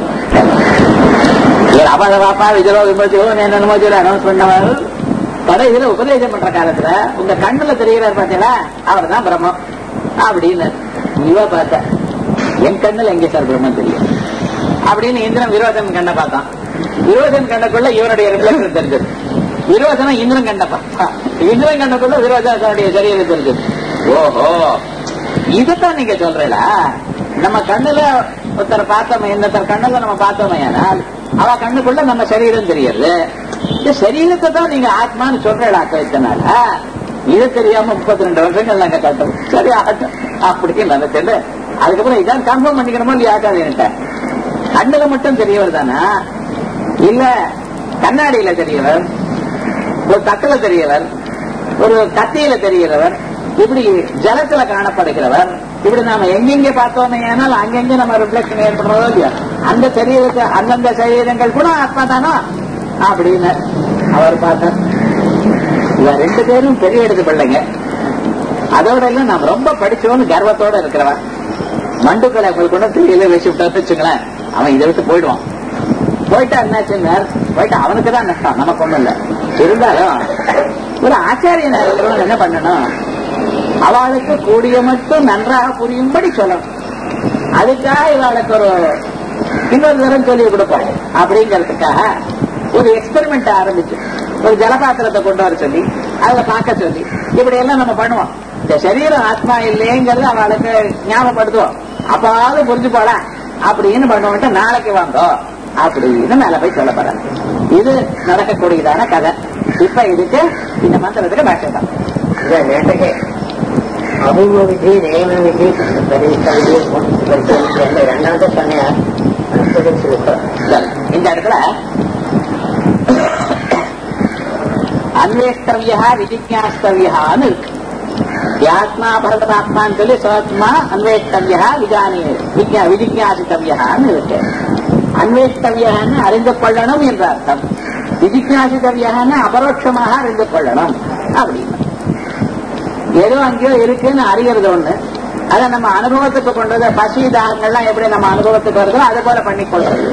அபாத பாப்பா விஜயோ விமர்சியோ என்னென்னமோ சொல்லி அனௌன்ஸ் பண்ணவர் கடைசியில உபதேசம் பண்ற காலத்துல உங்க கண்ணுல தெரிகிறார் பாத்தீங்களா அவர் தான் பிரம்மம் அப்படின்னு இவ பார்த்த என் கண்ணுல எங்க சார் பிரம்மம் தெரியும் அப்படின்னு இந்திரன் விரோதன் கண்ண பார்த்தான் விரோதன் கண்டக்குள்ள இவனுடைய ரிஃப்ளெக்ஷன் தெரிஞ்சது விரோதனம் இந்திரன் கண்ட பார்த்தான் இந்திரன் கண்டக்குள்ள விரோதனுடைய சரீரம் தெரிஞ்சது ஓஹோ இதுதான் நீங்க சொல்றீங்களா நம்ம கண்ணுல ஒருத்தர் பார்த்தோம் இன்னொருத்தர் கண்ணுல நம்ம பார்த்தோமே ஆனால் அவ கண்ணுக்குள்ள நம்ம சரீரம் தெரியுது இந்த சரீரத்தை தான் நீங்க ஆத்மான்னு சொல்றீங்களா கழித்தனால இது தெரியாம முப்பத்தி ரெண்டு வருஷங்கள் நாங்க கட்டோம் சரி ஆகட்டும் அப்படின்னு நினைச்சேன் அதுக்கப்புறம் இதான் கன்ஃபார்ம் பண்ணிக்கணுமோ இல்லையா ஆகாது கண்ணுல மட்டும் தெரியவர் தானா இல்ல கண்ணாடியில தெரியவர் ஒரு தட்டுல தெரியவர் ஒரு கத்தியில தெரிகிறவர் இப்படி ஜலத்துல காணப்படுகிறவர் இப்படி நாம எங்கெங்க பார்த்தோமே ஆனால் அங்கெங்க நம்ம ரிஃப்ளெக்ஷன் ஏற்படுறதோ இல்லையா அந்த சரீரத்தை அந்தந்த சரீரங்கள் கூட ஆத்மா தானா அப்படின்னு அவர் பார்த்தார் இவ ரெண்டு பேரும் பெரிய எடுத்து பிள்ளைங்க அதோட இல்ல நான் ரொம்ப படிச்சவன்னு கர்வத்தோட இருக்கிறவன் மண்டுக்களை உங்களுக்கு கூட தெரியல வச்சு விட்டான்னு வச்சுங்களேன் அவன் இதை விட்டு போயிடுவான் போயிட்டா என்னாச்சுங்க போயிட்டா அவனுக்கு தான் நஷ்டம் நமக்கு ஒண்ணும் இல்ல இருந்தாலும் ஒரு ஆச்சாரியன் இருக்கிறவன் என்ன பண்ணணும் அவளுக்கு கூடிய மட்டும் நன்றாக புரியும்படி சொல்லணும் அதுக்காக இவளுக்கு ஒரு இன்னொரு தரம் சொல்லி கொடுப்போம் அப்படிங்கிறதுக்காக ஒரு எக்ஸ்பெரிமெண்ட் ஆரம்பிச்சு ஒரு ஜலபாத்திரத்தை கொண்டு வர சொல்லி அதுல பார்க்க சொல்லி இப்படி எல்லாம் நம்ம பண்ணுவோம் இந்த சரீரம் ஆத்மா இல்லைங்கிறது அவளுக்கு ஞாபகப்படுத்துவோம் அப்பாவது புரிஞ்சு போல அப்படின்னு பண்ணுவோம்ட்டு நாளைக்கு வந்தோம் அப்படின்னு மேல போய் சொல்ல போறாங்க இது நடக்கக்கூடியதான கதை இப்ப இதுக்கு இந்த மந்திரத்துக்கு பாஷை தான் இது நேற்றுக்கு அபூர்வ விதி நியம விதி பரிசு பரிசு ரெண்டாவது சொன்னேன் அடுத்தது சொல்லுறேன் சரி, இந்த இடத்துல அன்வேஷ்டவியா விஜிஜாஸ்தவியான்னு இருக்கு யாத்மா பரதமாத்மான்னு சொல்லி சுவாத்மா அன்வேஷ்டவியா விஜானி விஜா விஜிஜாசித்தவியான்னு இருக்கு அன்வேஷ்டவியான்னு அறிந்து கொள்ளணும் என்ற அர்த்தம் விஜிஜாசித்தவியான்னு அபரோட்சமாக அறிந்து கொள்ளணும் அப்படின்னு ஏதோ அங்கேயோ இருக்குன்னு அறியறது ஒண்ணு அதை நம்ம அனுபவத்துக்கு கொண்டு வந்து பசி தாகங்கள்லாம் எப்படி நம்ம அனுபவத்துக்கு வருதோ அது போல பண்ணிக்கொள்றது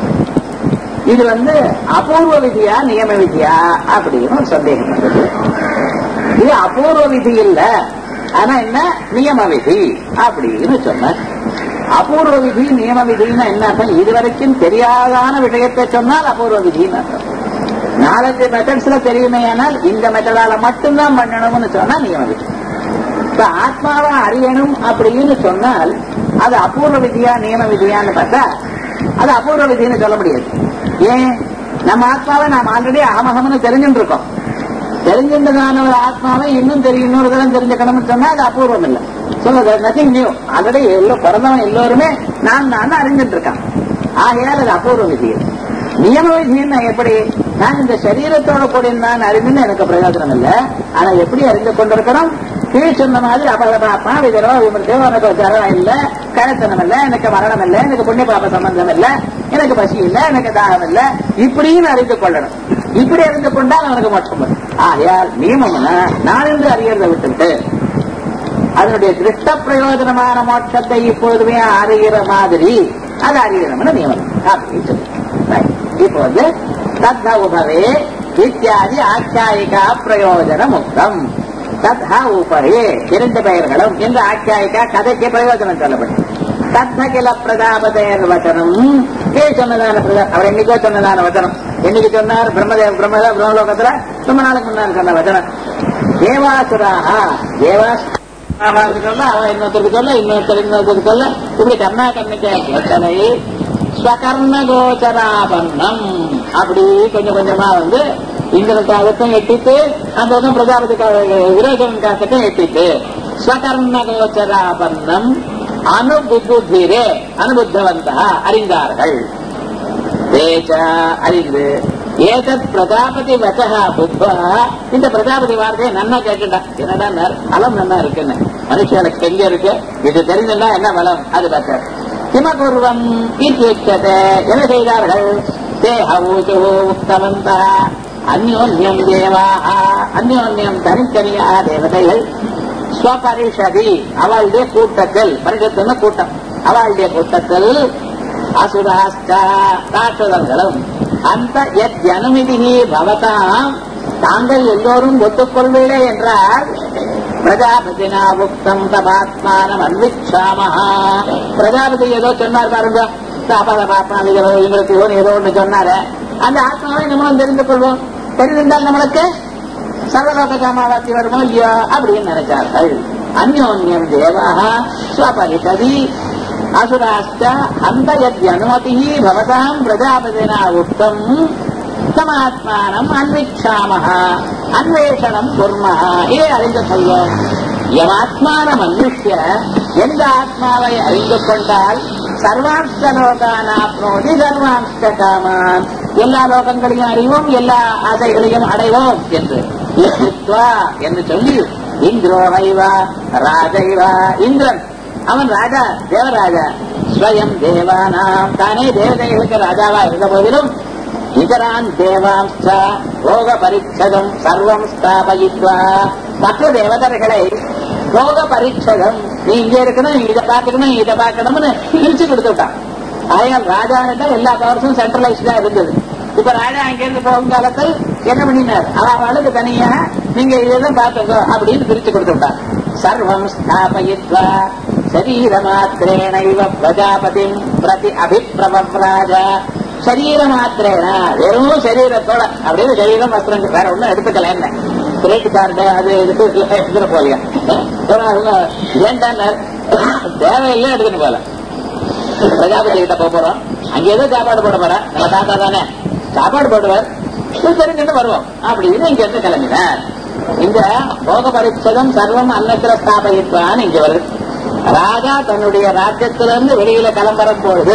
இது வந்து அபூர்வ விதியா நியம விதியா அப்படின்னு ஒரு சந்தேகம் வந்தது இது அபூர்வ விதி இல்ல ஆனா என்ன நியம விதி அப்படின்னு சொன்ன அபூர்வ விதி நியம விதின்னா என்ன அர்த்தம் இதுவரைக்கும் தெரியாதான விஷயத்தை சொன்னால் அபூர்வ விதின்னு அர்த்தம் நாலஞ்சு மெத்தட்ஸ்ல தெரியுமே ஆனால் இந்த மெத்தடால மட்டும்தான் பண்ணணும்னு சொன்னா நியம விதி இப்ப ஆத்மாவை அறியணும் அப்படின்னு சொன்னால் அது அபூர்வ விதியா நியம விதியான்னு பார்த்தா அது அபூர்வ விதின்னு சொல்ல முடியாது ஏன் நம்ம ஆத்மாவை நாம் ஆல்ரெடி அகமகம்னு தெரிஞ்சுட்டு இருக்கோம் தெரிஞ்சின்றதான ஒரு ஆத்மாவை இன்னும் தெரியும் இன்னொரு தரம் தெரிஞ்சுக்கணும்னு சொன்னா அது அபூர்வம் இல்லை சொல்லுங்க நத்திங் நியூ ஆல்ரெடி எல்லோ பிறந்தவன் எல்லோருமே நான் நான் அறிஞ்சிட்டு இருக்கான் ஆகையால் அது அபூர்வ விதி நியம விதின்னு எப்படி நான் இந்த சரீரத்தோட கூட நான் அறிந்துன்னு எனக்கு பிரயோஜனம் இல்லை ஆனா எப்படி அறிந்து கொண்டிருக்கிறோம் கீழ் சொன்ன மாதிரி அபகபாப்பா விதரோ விமர்சோ எனக்கு ஜரம் இல்ல கழத்தனம் இல்ல எனக்கு மரணம் இல்ல எனக்கு புண்ணிய பாப சம்பந்தம் இல்ல எனக்கு பசி இல்ல எனக்கு தாகம் இல்ல இப்படின்னு அறிந்து கொள்ளணும் இப்படி அறிந்து கொண்டால் அவனுக்கு மோட்சம் வரும் ஆகையால் நியமம்னா நான் என்று அறியறதை விட்டுட்டு அதனுடைய திருஷ்ட பிரயோஜனமான மோட்சத்தை இப்பொழுதுமே அறிகிற மாதிரி அது அறியணும்னு நியமனம் அப்படின்னு சொல்லி Right. இப்போ வந்து தத்த உபவே இத்தியாதி ஆச்சாயிகா பிரயோஜன முக்தம் தத்தா உபரே இரண்டு பெயர்களும் இந்த ஆச்சாயிகா கதைக்கு பிரயோஜனம் சொல்லப்படும் தத்த கில பிரஜாபதேர் வச்சனம் ஏ சொன்னதான பிரஜா அவர் என்னைக்கோ சொன்னதான வச்சனம் என்னைக்கு சொன்னார் பிரம்மதேவ பிரம்மதேவ பிரம்மலோகத்துல ரொம்ப நாளுக்கு முன்னாடி சொன்ன வச்சனம் தேவாசுராக தேவாஸ் சொல்ல அவன் இன்னொருத்தருக்கு சொல்ல இன்னொருத்தர் இன்னொருத்தருக்கு சொல்ல இப்படி கர்ணா கண்ணிக்கை ஸ்வகர்ண கோச்சராபன்னம் அப்படி கொஞ்சம் கொஞ்சமா வந்து இந்திரனுக்காகத்தான் எட்டிட்டு அந்த பக்கம் பிரஜாபதி விரோதன் காக்கத்தான் எட்டிட்டு ஸ்வகர்ண கோச்சராபன்னம் அனுபுத்திரே அனுபுத்தவந்தா அறிந்தார்கள் தேச அறிந்து ஏதத் பிரஜாபதி வச்சகா புத்வா இந்த பிரஜாபதி வார்த்தையை நன்னா கேட்டுட்டா என்னடா பலம் நன்னா இருக்குன்னு மனுஷனுக்கு எங்க இருக்கு இது தெரிஞ்சுன்னா என்ன பலம் அது பெட்டர் கிமகுர்வம் இத்தியுச்சதே என்ன செய்தார்கள் தேஹூச்சு உக்தவந்த அந்யோன்யம் தேவாக அந்யோன்யம் தனித்தனியா தேவதைகள் ஸ்வபரிஷதி அவளுடைய கூட்டத்தில் பரிஷத்துன்னு கூட்டம் அவளுடைய கூட்டத்தில் அசுராஷ்டா ராட்சதர்களும் அந்த எத் ஜனமிதி பவதாம் தாங்கள் எல்லோரும் ஒத்துக்கொள்வீரே என்றால் பிரஜாபதினா உக்தம் தபாத்மானம் அன்விச்சாமஹா பிரஜாபதி ஏதோ சொன்னார் பாருங்க தபாத்மா எங்களுக்கு இவன் ஏதோ ஒன்று சொன்னாரு அந்த ஆத்மாவை நம்மளும் தெரிந்து கொள்வோம் தெரிந்திருந்தால் நம்மளுக்கு சர்வலோக காமாவாத்தி வருமோ இல்லையோ அப்படின்னு நினைச்சார்கள் அந்யோன்யம் தேவாக ஸ்வபரிஷதி அசுராஷ்ட அந்த யத்யனுமதி பவதாம் பிரஜாபதினா உக்தம் சமாத்மானம் அன்விச்சாமஹ அன்வேஷணம் குர்மஹ இதை அறிந்து கொள்வோம் எவாத்மானம் அன்விஷ்ய எந்த ஆத்மாவை அறிந்து கொண்டால் சர்வார்த்த லோகானாப்னோதி சர்வார்த்த காமான் எல்லா லோகங்களையும் அறிவோம் எல்லா ஆசைகளையும் அடைவோம் என்று யுக்த்வா என்று சொல்லி இந்திரோ வைவா ராஜைவா இந்திரன் அவன் ராஜா தேவராஜா ஸ்வயம் தேவானாம் தானே தேவதைகளுக்கு ராஜாவா இருந்த போதிலும் இதரான் தேவாம்ச ரோக பரிச்சதம் சர்வம் ஸ்தாபயித்வா மற்ற தேவதர்களை போக பரீட்சகம் நீ இங்க இருக்கணும் இதை பார்க்கணும் இதை பார்க்கணும்னு பிரிச்சு கொடுத்துட்டான் ஆயால் ராஜாவிட்ட எல்லா பவர்ஸும் சென்ட்ரலைஸ்டா இருந்தது இப்ப ராஜா அங்கிருந்து போகும் காலத்தில் என்ன பண்ணினார் அவளுக்கு தனியா நீங்க இதெல்லாம் பார்த்துக்கோ அப்படின்னு பிரிச்சு கொடுத்துட்டார் சர்வம் ஸ்தாபயித்வா சரீரமாத்திரேண இவ பிரஜாபதிம் பிரதி அபிப்பிரவராஜ சரீர மாத்திரேன வெறும் சரீரத்தோட அப்படின்னு சரீரம் வஸ்திரம் வேற ஒண்ணும் எடுத்துக்கல என்ன கிரெடிட் கார்டு அது இது எடுத்துட்டு போலியா ஏன்டா தேவையில்லை எடுத்துட்டு போல பிரஜாபதி கிட்ட போக போறோம் அங்க ஏதோ சாப்பாடு போட போறேன் நம்ம தாத்தா தானே சாப்பாடு போடுவார் தெரிஞ்சுட்டு வருவோம் அப்படின்னு இங்க இருந்து கிளம்பினார் இந்த போக பரிச்சதம் சர்வம் அன்னத்திர ஸ்தாபயித்வான்னு இங்க வருது ராஜா தன்னுடைய ராஜ்யத்திலிருந்து வெளியில கிளம்புறம் பொழுது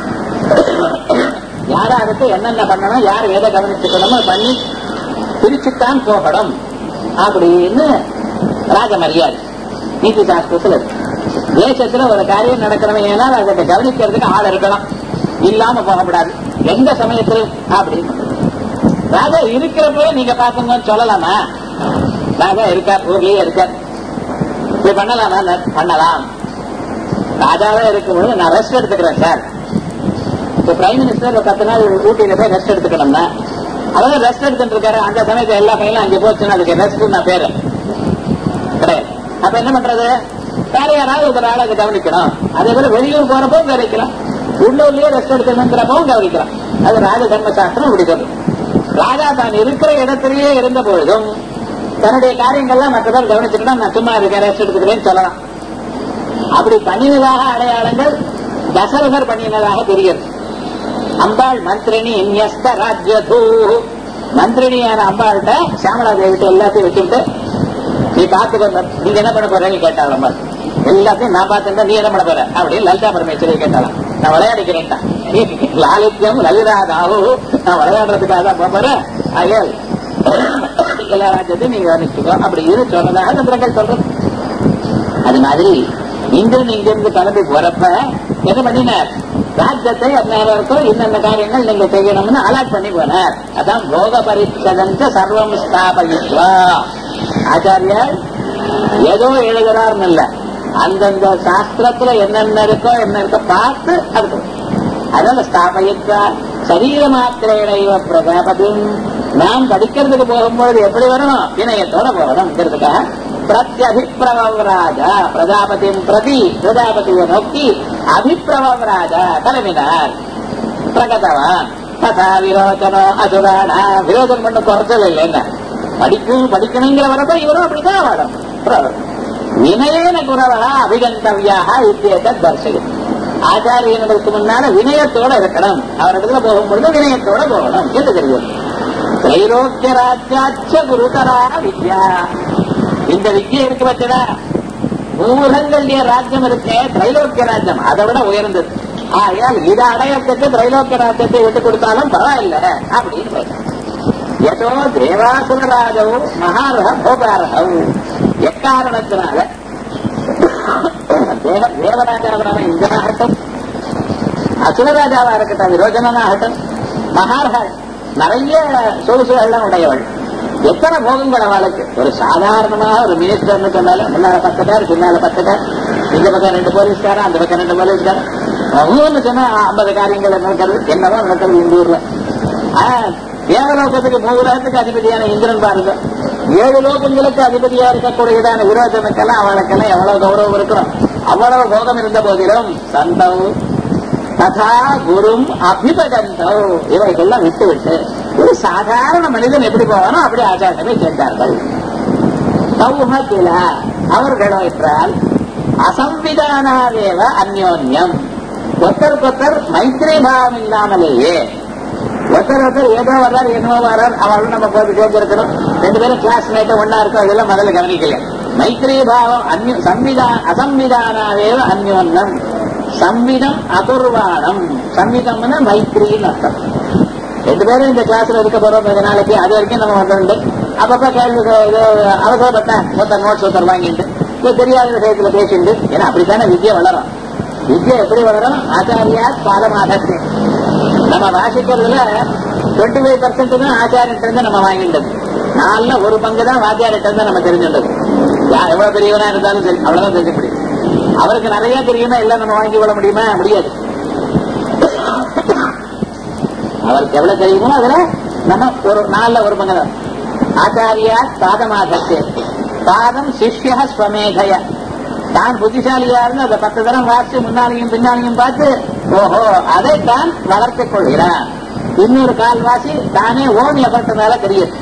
யாராருக்கு என்னென்ன பண்ணணும் யார் எதை கவனிச்சுக்கணும் பண்ணி பிரிச்சுத்தான் போகணும் அப்படின்னு ராஜ மரியாதை நீதி சாஸ்திரத்துல இருக்கு தேசத்துல ஒரு காரியம் நடக்கணும் ஏன்னா அதை கவனிக்கிறதுக்கு ஆள் இருக்கணும் இல்லாம போகக்கூடாது எந்த சமயத்திலும் அப்படின்னு ராஜா இருக்கிறப்பவே நீங்க பாத்துங்கன்னு சொல்லலாமா ராஜா இருக்கார் ஊர்லயே இருக்கார் இப்படி பண்ணலாமா பண்ணலாம் ராஜாவே இருக்கும்போது நான் ரெஸ்ட் எடுத்துக்கிறேன் சார் இப்ப பிரைம் மினிஸ்டர் ஒரு பத்து நாள் ஊட்டியில போய் ரெஸ்ட் எடுத்துக்கணும்னா அவர் ரெஸ்ட் எடுத்துட்டு இருக்காரு அந்த சமயத்துல எல்லா பையனும் அங்கே போச்சுன்னா அதுக்கு ரெஸ்ட் நான் பேரு கிடையாது அப்ப என்ன பண்றது வேற யாராவது ஒரு ஆளுக்கு கவனிக்கணும் அதே போல வெளியூர் போறப்போ கவனிக்கலாம் உள்ளூர்லயே ரெஸ்ட் எடுக்கணுங்கிறப்பவும் கவனிக்கலாம் அது ராஜ தர்மசாஸ்திரம் இப்படி சொல்லும் ராஜா தான் இருக்கிற இடத்திலேயே இருந்த பொழுதும் தன்னுடைய காரியங்கள்லாம் மற்ற பேர் கவனிச்சுட்டா நான் சும்மா இருக்கேன் ரெஸ்ட் எடுத்துக்கிறேன்னு சொல்லலாம் அப்படி பண்ணினதாக அடையாளங்கள் தசரகர் பண்ணினதாக தெரிகிறது அம்பாள் மந்திரினி இன்யஸ்த ராஜ்யதூ மந்திரினியான அம்பாள்கிட்ட சாமலா தேவிட்டு எல்லாத்தையும் வச்சுட்டு நீ பாத்துக்க நீங்க என்ன பண்ண போறேன்னு கேட்டாள் அம்பாள் எல்லாத்தையும் நான் பார்த்துட்டா நீ என்ன பண்ண போற அப்படின்னு லலிதா பரமேஸ்வரி கேட்டாலாம் நான் விளையாடிக்கிறேன்டா லாலித்யம் லலிதாதாவு நான் விளையாடுறதுக்காக தான் போறேன் அயல் எல்லா ராஜ்யத்தையும் நீங்க கவனிச்சுக்கோ அப்படி இது சொன்னதாக சந்திரங்கள் சொல்றது அது மாதிரி இந்திரன் இங்கிருந்து கிளம்பி போறப்ப என்ன பண்ணினார் ராஜ்யத்தை அந்நேரம் இன்னென்ன காரியங்கள் நீங்க செய்யணும்னு அலாட் பண்ணி போனார் அதான் போக பரிச்சதந்த சர்வம் ஸ்தாபயித்வா ஆச்சாரியார் ஏதோ எழுதுறாருன்னு இல்ல அந்தந்த சாஸ்திரத்துல என்னென்ன இருக்கோ என்ன இருக்கோ பார்த்து அது அதனால ஸ்தாபயித்வா சரீர மாத்திரையிடைவ பிரஜாபதி நாம் படிக்கிறதுக்கு போகும்போது எப்படி வரணும் வினயத்தோட போகணும்ங்கிறதுக்காக பிரத்யபிப்பிரவராஜா பிரஜாபதியும் பிரதி பிரஜாபதியை நோக்கி அபிப்பிரவராஜா கிளம்பினார் பிரகதவான் ததா விரோச்சனோ அசுரானா விரோதம் பண்ண குறைச்சல் இல்லைன்னா படிக்கும் படிக்கணுங்கிற வரப்ப இவரும் அப்படிதான் வாடும் வினயேன குரவா அபிகந்தவியாக இத்தியத்தை தர்சகம் ஆச்சாரியனுக்கு முன்னால வினயத்தோட இருக்கணும் அவரிடத்துல போகும்பொழுது வினயத்தோட போகணும் என்று தெரியும் திரைலோக்கிய ராஜ்யாச்ச குருதரா வித்யா இந்த வித்தியை இருக்கு பட்சடா மூலங்களுடைய ராஜ்யம் இருக்கே திரைலோக்கிய ராஜ்யம் அதை விட உயர்ந்தது ஆகையால் இதை அடையறதுக்கு திரைலோக்கிய ராஜ்யத்தை விட்டு கொடுத்தாலும் பரவாயில்ல அப்படின்னு எதோ தேவாசுரராஜவும் மகாரக போகாரகவும் எக்காரணத்தினால தேவ தேவராஜாவான இந்திரனாகட்டும் அசுரராஜாவா இருக்கட்டும் விரோஜனாகட்டும் மகாரகள் நிறைய சொகுசுகள்லாம் உடையவள் எத்தனை போகங்கள் அவளுக்கு ஒரு சாதாரணமாக ஒரு மினிஸ்டர்னு சொன்னாலும் முன்னால பத்து பேர் பின்னால பத்து பேர் இந்த பக்கம் ரெண்டு போலீஸ்காரன் அந்த பக்கம் ரெண்டு போலீஸ்காரன் ஒவ்வொன்று சொன்னா ஐம்பது காரியங்கள் நடக்கிறது என்னவோ நடக்கிறது இந்த ஊர்ல தேவலோகத்துக்கு மூலத்துக்கு அதிபதியான இந்திரன் பாருங்க ஏழு லோகங்களுக்கு அதிபதியா இருக்கக்கூடியதான விரோதனுக்கெல்லாம் அவளுக்கெல்லாம் எவ்வளவு கௌரவம் இருக்கணும் அவ்வளவு போகம் இருந்த போதிலும் சந்தவ் ததா குரும் அபிபகந்தவ் இவைகள்லாம் விட்டு விட்டு ஒரு சாதாரண மனிதன் எப்படி போவானோ அப்படி ஆச்சாரமே கேட்டார்கள் சௌஹத்தில அவர்களோ என்றால் அசம்விதானாதேவ அந்யோன்யம் ஒருத்தருக்கொத்தர் மைத்திரி பாவம் இல்லாமலேயே ஒருத்தர் ஒருத்தர் ஏதோ வர்றார் என்னவோ வர்றார் அவளும் நம்ம போய் சேர்ந்திருக்கணும் ரெண்டு பேரும் கிளாஸ்மேட் ஒன்னா இருக்கும் அதெல்லாம் முதல்ல கவனிக்கல மைத்திரி பாவம் அந்நிய சம்விதா அசம்விதானாவேவ அந்யோன்னம் சம்விதம் அதுர்வாணம் சம்விதம்னா மைத்திரின்னு அர்த்தம் ரெண்டு பேரும் இந்த கிளாஸ்ல இருக்க போறோம் கொஞ்ச நாளைக்கு அது வரைக்கும் நம்ம வந்து அப்பப்ப கேள்வி இது அவசரப்பட்டேன் மொத்த நோட்ஸ் ஒருத்தர் வாங்கிட்டு இது தெரியாத விஷயத்துல பேசிட்டு ஏன்னா அப்படித்தானே வித்யா வளரும் வித்யா எப்படி வளரும் ஆச்சாரியா பாலமாதத்து நம்ம வாசிக்கிறதுல டுவெண்ட்டி ஃபைவ் பர்சன்ட் தான் ஆச்சாரியிட்ட இருந்து நம்ம வாங்கிட்டது நாலுல ஒரு பங்கு தான் வாத்தியாரிட்ட இருந்து நம்ம தெரிஞ்சிட்டது யா- எவ்வளவு பெரியவனா இருந்தாலும் சரி அவ்வளவுதான் தெரிஞ்ச முடியும் அவருக்கு நிறைய தெரியும்னா எல்லாம் நம்ம வாங்கி கொள்ள முடியுமா முடியாது அவருக்கு எவ்வளவு தெரியுமோ அதுல நம்ம ஒரு நாள்ல ஒரு பங்கு தான். ஆச்சாரியா பாதமாதத்து பாதம் சிஷ்ய ஸ்வமேதய தான் புத்திசாலியா இருந்து அதை பத்து தரம் வாசிச்சு முன்னாலையும் பின்னாலையும் பார்த்து ஓஹோ அதை தான் வளர்த்துக் கொள்கிறான் இன்னொரு கால்வாசி தானே ஓன் எஃபர்ட்னால தெரியுது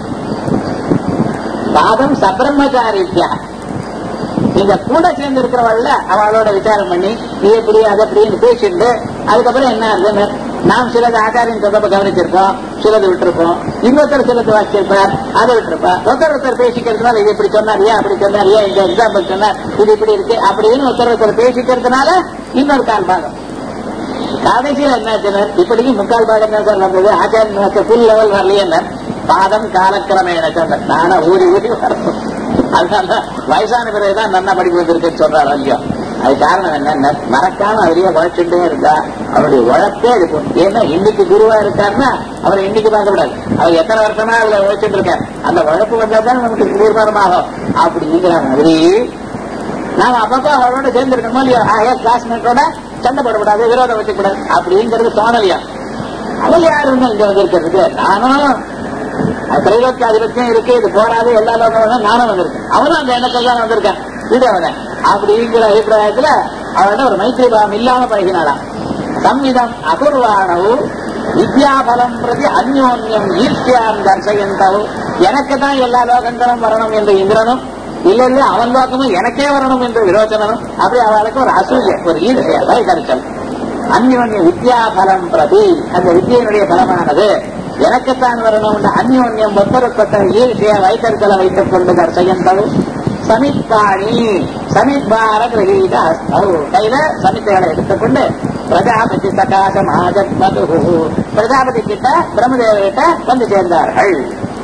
பாதம் சபிரம்மச்சாரித்யா நீங்க கூட சேர்ந்து இருக்கிறவள்ல அவளோட விசாரம் பண்ணி இது எப்படி அது அப்படின்னு பேசிட்டு அதுக்கப்புறம் என்ன ஆகுதுன்னு நாம் சிலது ஆச்சாரியம் தொடர்பு கவனிச்சிருப்போம் சிலது விட்டுருப்போம் இன்னொருத்தர் சிலது வாசிச்சிருப்பார் அதை விட்டுருப்பா ஒருத்தர் ஒருத்தர் பேசிக்கிறதுனால இது இப்படி சொன்னாரியா அப்படி சொன்னாரியா இந்த எக்ஸாம்பிள் சொன்னார் இது இப்படி இருக்கு அப்படின்னு ஒருத்தர் ஒருத்தர் பேசிக்கிறதுனால இன்னொரு கால் பாகம் கடைசியில் என்னாச்சுன்னா இப்படிக்கு முக்கால் பாகம் தான் சார் வந்தது ஆச்சாரியன் ஃபுல் லெவல் வரலையே பாதம் காலக்கிரமேன சொன்னார் நானா ஊறி ஊறி வரணும் அதனால வயசான பிறகுதான் நன்னா படிப்பு வந்திருக்குன்னு சொல்றாரு ஐயோ அது காரணம் என்ன மறக்காம அவரையே உழைச்சுட்டே இருந்தா அவருடைய உழைப்பே இருக்கும் ஏன்னா இன்னைக்கு குருவா இருக்காருன்னா அவரை இன்னைக்கு பார்க்க கூடாது அவர் எத்தனை வருஷமா அதுல உழைச்சிட்டு இருக்காரு அந்த உழைப்பு வந்தா தான் நமக்கு தீர்மானமாகும் அப்படிங்கிற மாதிரி நாம அப்பப்போ அவரோட சேர்ந்து இருக்கணுமோ இல்லையோ ஆக கிளாஸ்மேட்டோட சண்டை போடக்கூடாது விரோதம் வச்சுக்கூடாது அப்படிங்கிறது தோணலையா அவன் யாருன்னு இங்க வந்திருக்கிறதுக்கு நானும் திரைலோக்கிய ஆதிபத்தியம் இருக்கு இது போராது எல்லா லோகம் நானும் வந்திருக்கேன் அவனும் அந்த எண்ணத்தை தான் வந்திருக்கேன் இது அவனை அப்படிங்கிற அபிப்பிராயத்துல அவன் ஒரு மைத்திரி பாவம் இல்லாம பழகினாளாம் சம்மிதம் அபூர்வானவு வித்யாபலம் பிரதி அந்யோன்யம் ஈர்த்தியாம் தர்சயந்தவு எனக்கு தான் எல்லா லோகங்களும் வரணும் என்று இந்திரனும் இல்ல இல்ல அவன் லோகமும் எனக்கே வரணும் என்று விரோச்சனனும் அப்படி அவளுக்கு ஒரு அசூய ஒரு ஈர்த்தியா கருச்சல் அந்யோன்ய வித்யாபலம் பிரதி அந்த வித்தியினுடைய பலமானது எனக்குத்தான் வரணும் என்ற அந்யோன்யம் ஒத்தரப்பட்ட ஈர்ஷிய வைத்தறிதலை வைத்துக் கொண்டு தர்சயந்தவு சமித்பாணி சமித்பார கிரகீத ஹஸ்தவு கையில சமித்தைகளை எடுத்துக்கொண்டு பிரஜாபதி சகாசம் ஆஜத்மது பிரஜாபதி கிட்ட பிரம்மதேவ கிட்ட வந்து சேர்ந்தார்கள்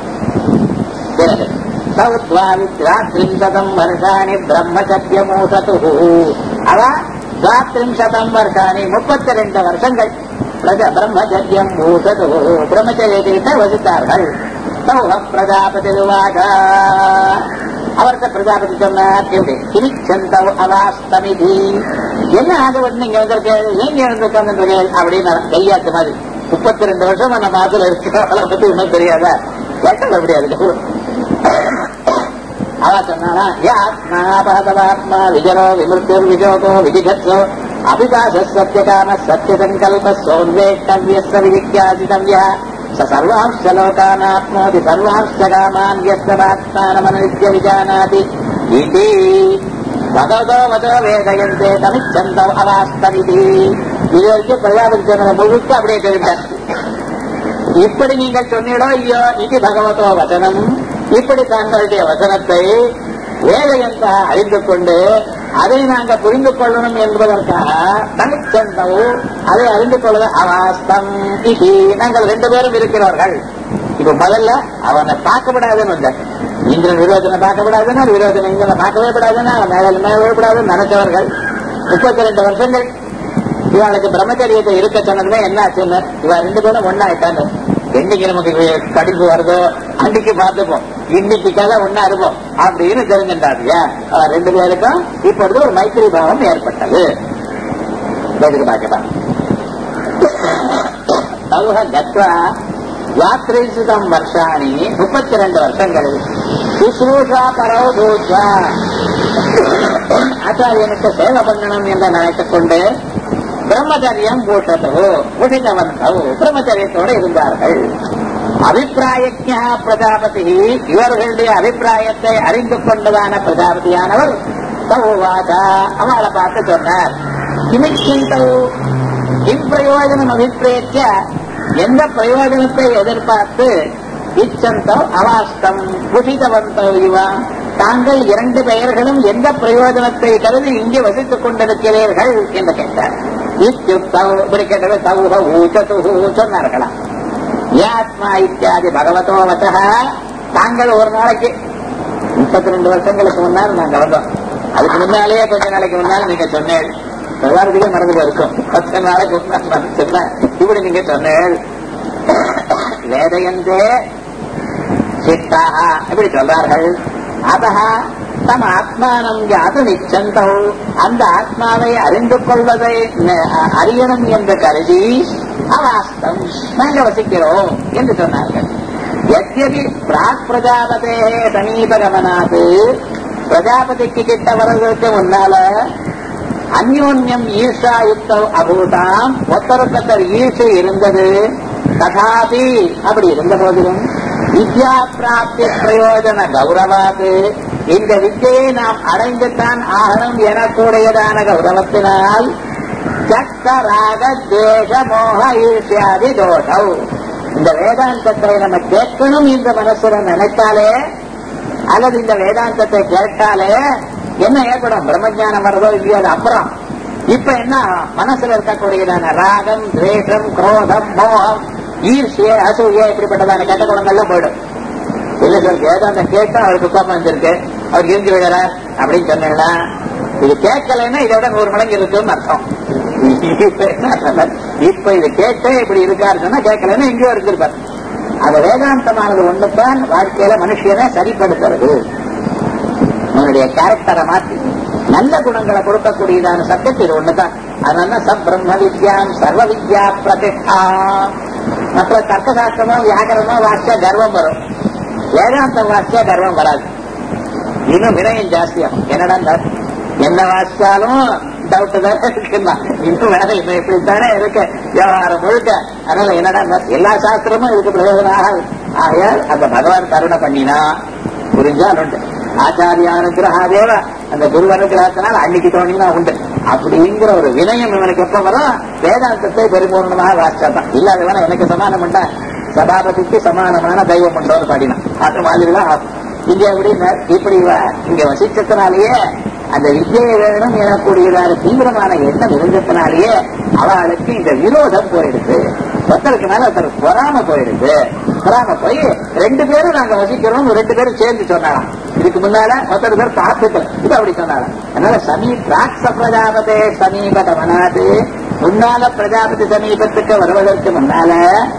பிறகு சௌத்வாவித்ராத்ரிம்சதம் வருஷாணி பிரம்மச்சரியமூசது அவ துவாத்ரிம்சதம் வருஷாணி முப்பத்தி ரெண்டு வருஷங்கள் பிரஜ பிரம்மச்சரியம் மூசது பிரம்மச்சரியத்தை வசித்தார்கள் சௌஹ பிரஜாபதி அவர்கிட்ட பிரஜாபதி சொன்னார் எப்படி கிரிச்சந்தவ் அவாஸ்தமிதி என்ன ஆக வந்து நீங்க வந்திருக்கேள் ஏங்க இருந்திருக்கேள் அப்படின்னு கையாத்து மாதிரி முப்பத்தி ரெண்டு வருஷம் நம்ம மாத்துல இருக்கு அவளை பத்தி இன்னும் தெரியாதா கேட்டல முடியாது அவ சொன்னானா யாத்மாபகதவாத்மா விஜரோ விமிருத்திர் விஜோகோ விதிகத்ஸோ அபிகாச சத்யகாம சத்யசங்கல்ப சோன்வேஷ்டவ்யஸ்த விதிக்யாசிதவ்யா ச சர்வாம்ச லோகானாத்மோதி சர்வாம்ச காமான் யஸ்தவாத்மானமனுவித்ய விஜானாதி இதி பகவதோ வதோ வேதயந்தே தமிச்சந்தோ அவாஸ்தவிதி இது வரைக்கும் பிரஜாபதி சொன்னதை முழுக்க அப்படியே கேட்டார் இப்படி நீங்கள் சொன்னீடோ இல்லையோ இது பகவதோ வசனம் இப்படி தங்களுடைய வசனத்தை வேலையந்த அறிந்து கொண்டு அதை நாங்க புரிந்து கொள்ளணும் என்பதற்காக தனிச்சந்தவு அதை அறிந்து கொள்வது அவாஸ்தம் இது நாங்கள் ரெண்டு பேரும் இருக்கிறார்கள் இப்ப முதல்ல அவனை பார்க்கப்படாதுன்னு வந்தார் இந்திரன் விரோதனை பார்க்கப்படாதுன்னா விரோதனை இந்திரனை பார்க்கவே கூடாதுன்னா மேல மேலே கூடாதுன்னு நினைச்சவர்கள் முப்பத்தி ரெண்டு வருஷங்கள் இவனுக்கு பிரம்மச்சரியத்தை இருக்க சொன்னதுமே என்ன ஆச்சுன்னு இவன் ரெண்டு பேரும் ஒன்னாயிட்டாங்க என்னைக்கு நமக்கு படிப்பு வருதோ அன்னைக்கு பார்த்துப்போம் இன்னைக்குக்காக ஒன்னா இருப்போம் அப்படின்னு தெரிஞ்சுட்டாங்க ரெண்டு பேருக்கும் இப்பொழுது ஒரு மைத்திரி பாவம் ஏற்பட்டது எதுக்கு பார்க்கலாம் சௌஹ கத்வா யாத்திரிசுதம் வருஷாணி முப்பத்தி ரெண்டு வருஷங்கள் சுஸ்ரூஷா பரவ பூத்வா ஆச்சாரியனுக்கு சேவை பண்ணணும் என்று நினைத்துக் கொண்டு பிரம்மச்சரியம் பூட்டதோ புடித்தவந்தோ பிரம்மச்சரியத்தோடு இருந்தார்கள் அபிப்பிராயஜா பிரஜாபதி இவர்களுடைய அபிப்பிராயத்தை அறிந்து கொண்டதான பிரஜாபதியானவர் சௌவாதா அவளை பார்த்து சொன்னார் கிமிச்சிந்தோ இப்பிரயோஜனம் அபிப்பிரேச்ச எந்த பிரயோஜனத்தை எதிர்பார்த்து இச்சந்தோ அவாஸ்தம் புஷிதவந்தோ இவா தாங்கள் இரண்டு பெயர்களும் எந்த பிரயோஜனத்தை கருதி இங்கே வசித்துக் கொண்டிருக்கிறீர்கள் என்று கேட்டார் இத்தியுக்தௌ இப்படி கேட்டது சௌஹ ஊச்சது சொன்னார்களா யாத்மா இத்தியாதி பகவதோ வசா தாங்கள் ஒரு நாளைக்கு முப்பத்தி ரெண்டு வருஷங்களுக்கு முன்னால் நாங்க வந்தோம் அதுக்கு முன்னாலேயே கொஞ்ச நாளைக்கு முன்னால் நீங்க சொன்னேன் எல்லாருக்குமே மறந்து இருக்கும் பத்து நாளைக்கு முன்னால் மறந்து சொன்னேன் இப்படி நீங்க சொன்னேன் வேதயந்தே சித்தாக இப்படி சொல்றார்கள் அதா தம் ஆத்மானம் யாது நிச்சந்தோ அந்த ஆத்மாவை அறிந்து கொள்வதை ந- அ- அறியணும் என்று கருதி அவாஸ்தம் நாங்க வசிக்கிறோம் என்று சொன்னார்கள் எத்யபி பிராக் பிரஜாபதே சமீபகமனாது பிரஜாபதிக்கு கிட்ட வர்றதுக்கு முன்னால அந்யோன்யம் ஈஷா யுக்த அபூதாம் ஒத்தருக்கத்தர் ஈஷை இருந்தது ததாபி அப்படி இருந்த போதிலும் வித்யா பிராப்தி பிரயோஜன கௌரவாது இந்த வித்தியை நாம் அடைந்துத்தான் ஆகணும் எனக்கூடியதான கௌரவத்தினால் சக்க ராக தேச மோக ஈர்ஷ்யாதி தோஷம் இந்த வேதாந்தத்தை நம்ம கேட்கணும் இந்த மனசுல நினைத்தாலே அல்லது இந்த வேதாந்தத்தை கேட்டாலே என்ன ஏற்படும் பிரம்மஞானம் வர்றதோ இல்லையோ அது அப்புறம் இப்ப என்ன மனசுல இருக்கக்கூடியதான ராகம் துவேஷம் குரோதம் மோகம் ஈர்ஷிய அசூய இப்படிப்பட்டதான கெட்ட குணங்கள்லாம் போயிடும் இல்ல சார் வேதாந்தம் கேட்டா அவருக்கு கோபம் வந்திருக்கு அவர் இருந்து விடுறார் அப்படின்னு சொன்னீங்களா இது கேட்கலைன்னா இதை விட நூறு மடங்கு இருக்குன்னு அர்த்தம் இப்ப என்ன சொல்ல? இப்ப இது கேட்டே இப்படி இருக்காரு சொன்னா கேட்கலைன்னா எங்கேயோ இருந்திருப்பார் அந்த வேதாந்தமானது ஒண்ணுதான் வாழ்க்கையில மனுஷனை சரிப்படுத்துறது உன்னுடைய கேரக்டரை மாத்தி நல்ல குணங்களை கொடுக்கக்கூடியதான சப்ஜெக்ட் இது ஒண்ணுதான் அதனால சப் பிரம்ம வித்யாம் சர்வ வித்யா பிரதிஷ்டா மற்ற தர்க்கசாஸ்திரமோ வியாகரமோ வாசிச்சா கர்வம் வரும் வேதாந்தம் வாசிச்சா கர்வம் வராது இன்னும் வினயம் ஜாஸ்தியாகும் என்னடா என்ன வாசிச்சாலும் டவுட் தான் இருக்குன்னா இன்னும் வேற இன்னும் இப்படித்தானே இருக்கு விவகாரம் முழுக்க அதனால என்னடா எல்லா சாஸ்திரமும் இதுக்கு பிரயோஜனம் ஆகாது ஆகையால் அந்த பகவான் கருணை பண்ணினா புரிஞ்சால் உண்டு ஆச்சாரிய அனுகிரகாதேவ அந்த குரு அனுகிரகத்தினால் அன்னைக்கு தோணினா உண்டு அப்படிங்கிற ஒரு வினயம் இவனுக்கு எப்ப வரும் வேதாந்தத்தை பரிபூர்ணமாக வாசிச்சாதான் இல்லாதவன எனக்கு சமானம் உண்டா சபாபதிக்கு சமானமான தெய்வம் உண்டோன்னு பாடினான் அது மாதிரிலாம் ஆகும். இங்க எப்படின்னா இப்படி வ- இங்க வசிச்சத்தினாலேயே அந்த வித்தியை வேணும் எனக்கூடியதான தீவிரமான எண்ணம் இருந்ததுனாலேயே அவளுக்கு இந்த விரோதம் போயிடுது ஒருத்தருக்கு மேல ஒருத்தருக்கு பொறாம போயிடுது பொறாம போய் ரெண்டு பேரும் நாங்க வசிக்கிறோம் ரெண்டு பேரும் சேர்ந்து சொன்னாலாம் இதுக்கு முன்னால ஒருத்தர் பேர் பார்த்துக்கல இது அப்படி சொன்னாலாம் அதனால சமீ பிராக் பிரஜாபதே சமீபத மனாது முன்னால பிரஜாபதி சமீபத்துக்கு வருவதற்கு முன்னால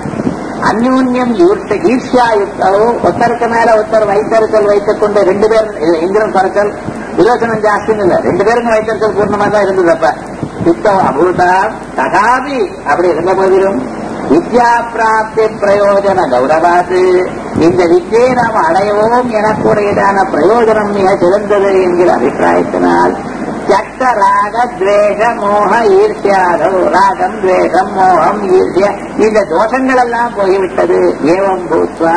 அந்யோன்யம் ஈர்த்த ஈர்ஷ்யாயுக்தோ ஒருத்தருக்கு மேல ஒருத்தர் வைத்தறிச்சல் வைத்துக் கொண்டு ரெண்டு பேரும் இது இந்திரன் குறைச்சல் விரோசனம் ஜாஸ்தின்னு இல்ல ரெண்டு பேருக்கும் வைத்தறிச்சல் பூர்ணமா தான் இருந்தது அப்ப யுத்தம் அபூதா தகாபி அப்படி இருந்த போதிலும் வித்யா பிராப்தி பிரயோஜன கௌரவாது இந்த வித்தியை நாம் அடையவோம் எனக்கூடியதான பிரயோஜனம் மிக சிறந்தது என்கிற அபிப்பிராயத்தினால் சட்ட ராக துவேஷ மோக ஈர்ஷ்யாதோ ராகம் துவேஷம் மோகம் ஈர்ஷ்ய இந்த தோஷங்கள் எல்லாம் போய்விட்டது ஏவம் பூத்வா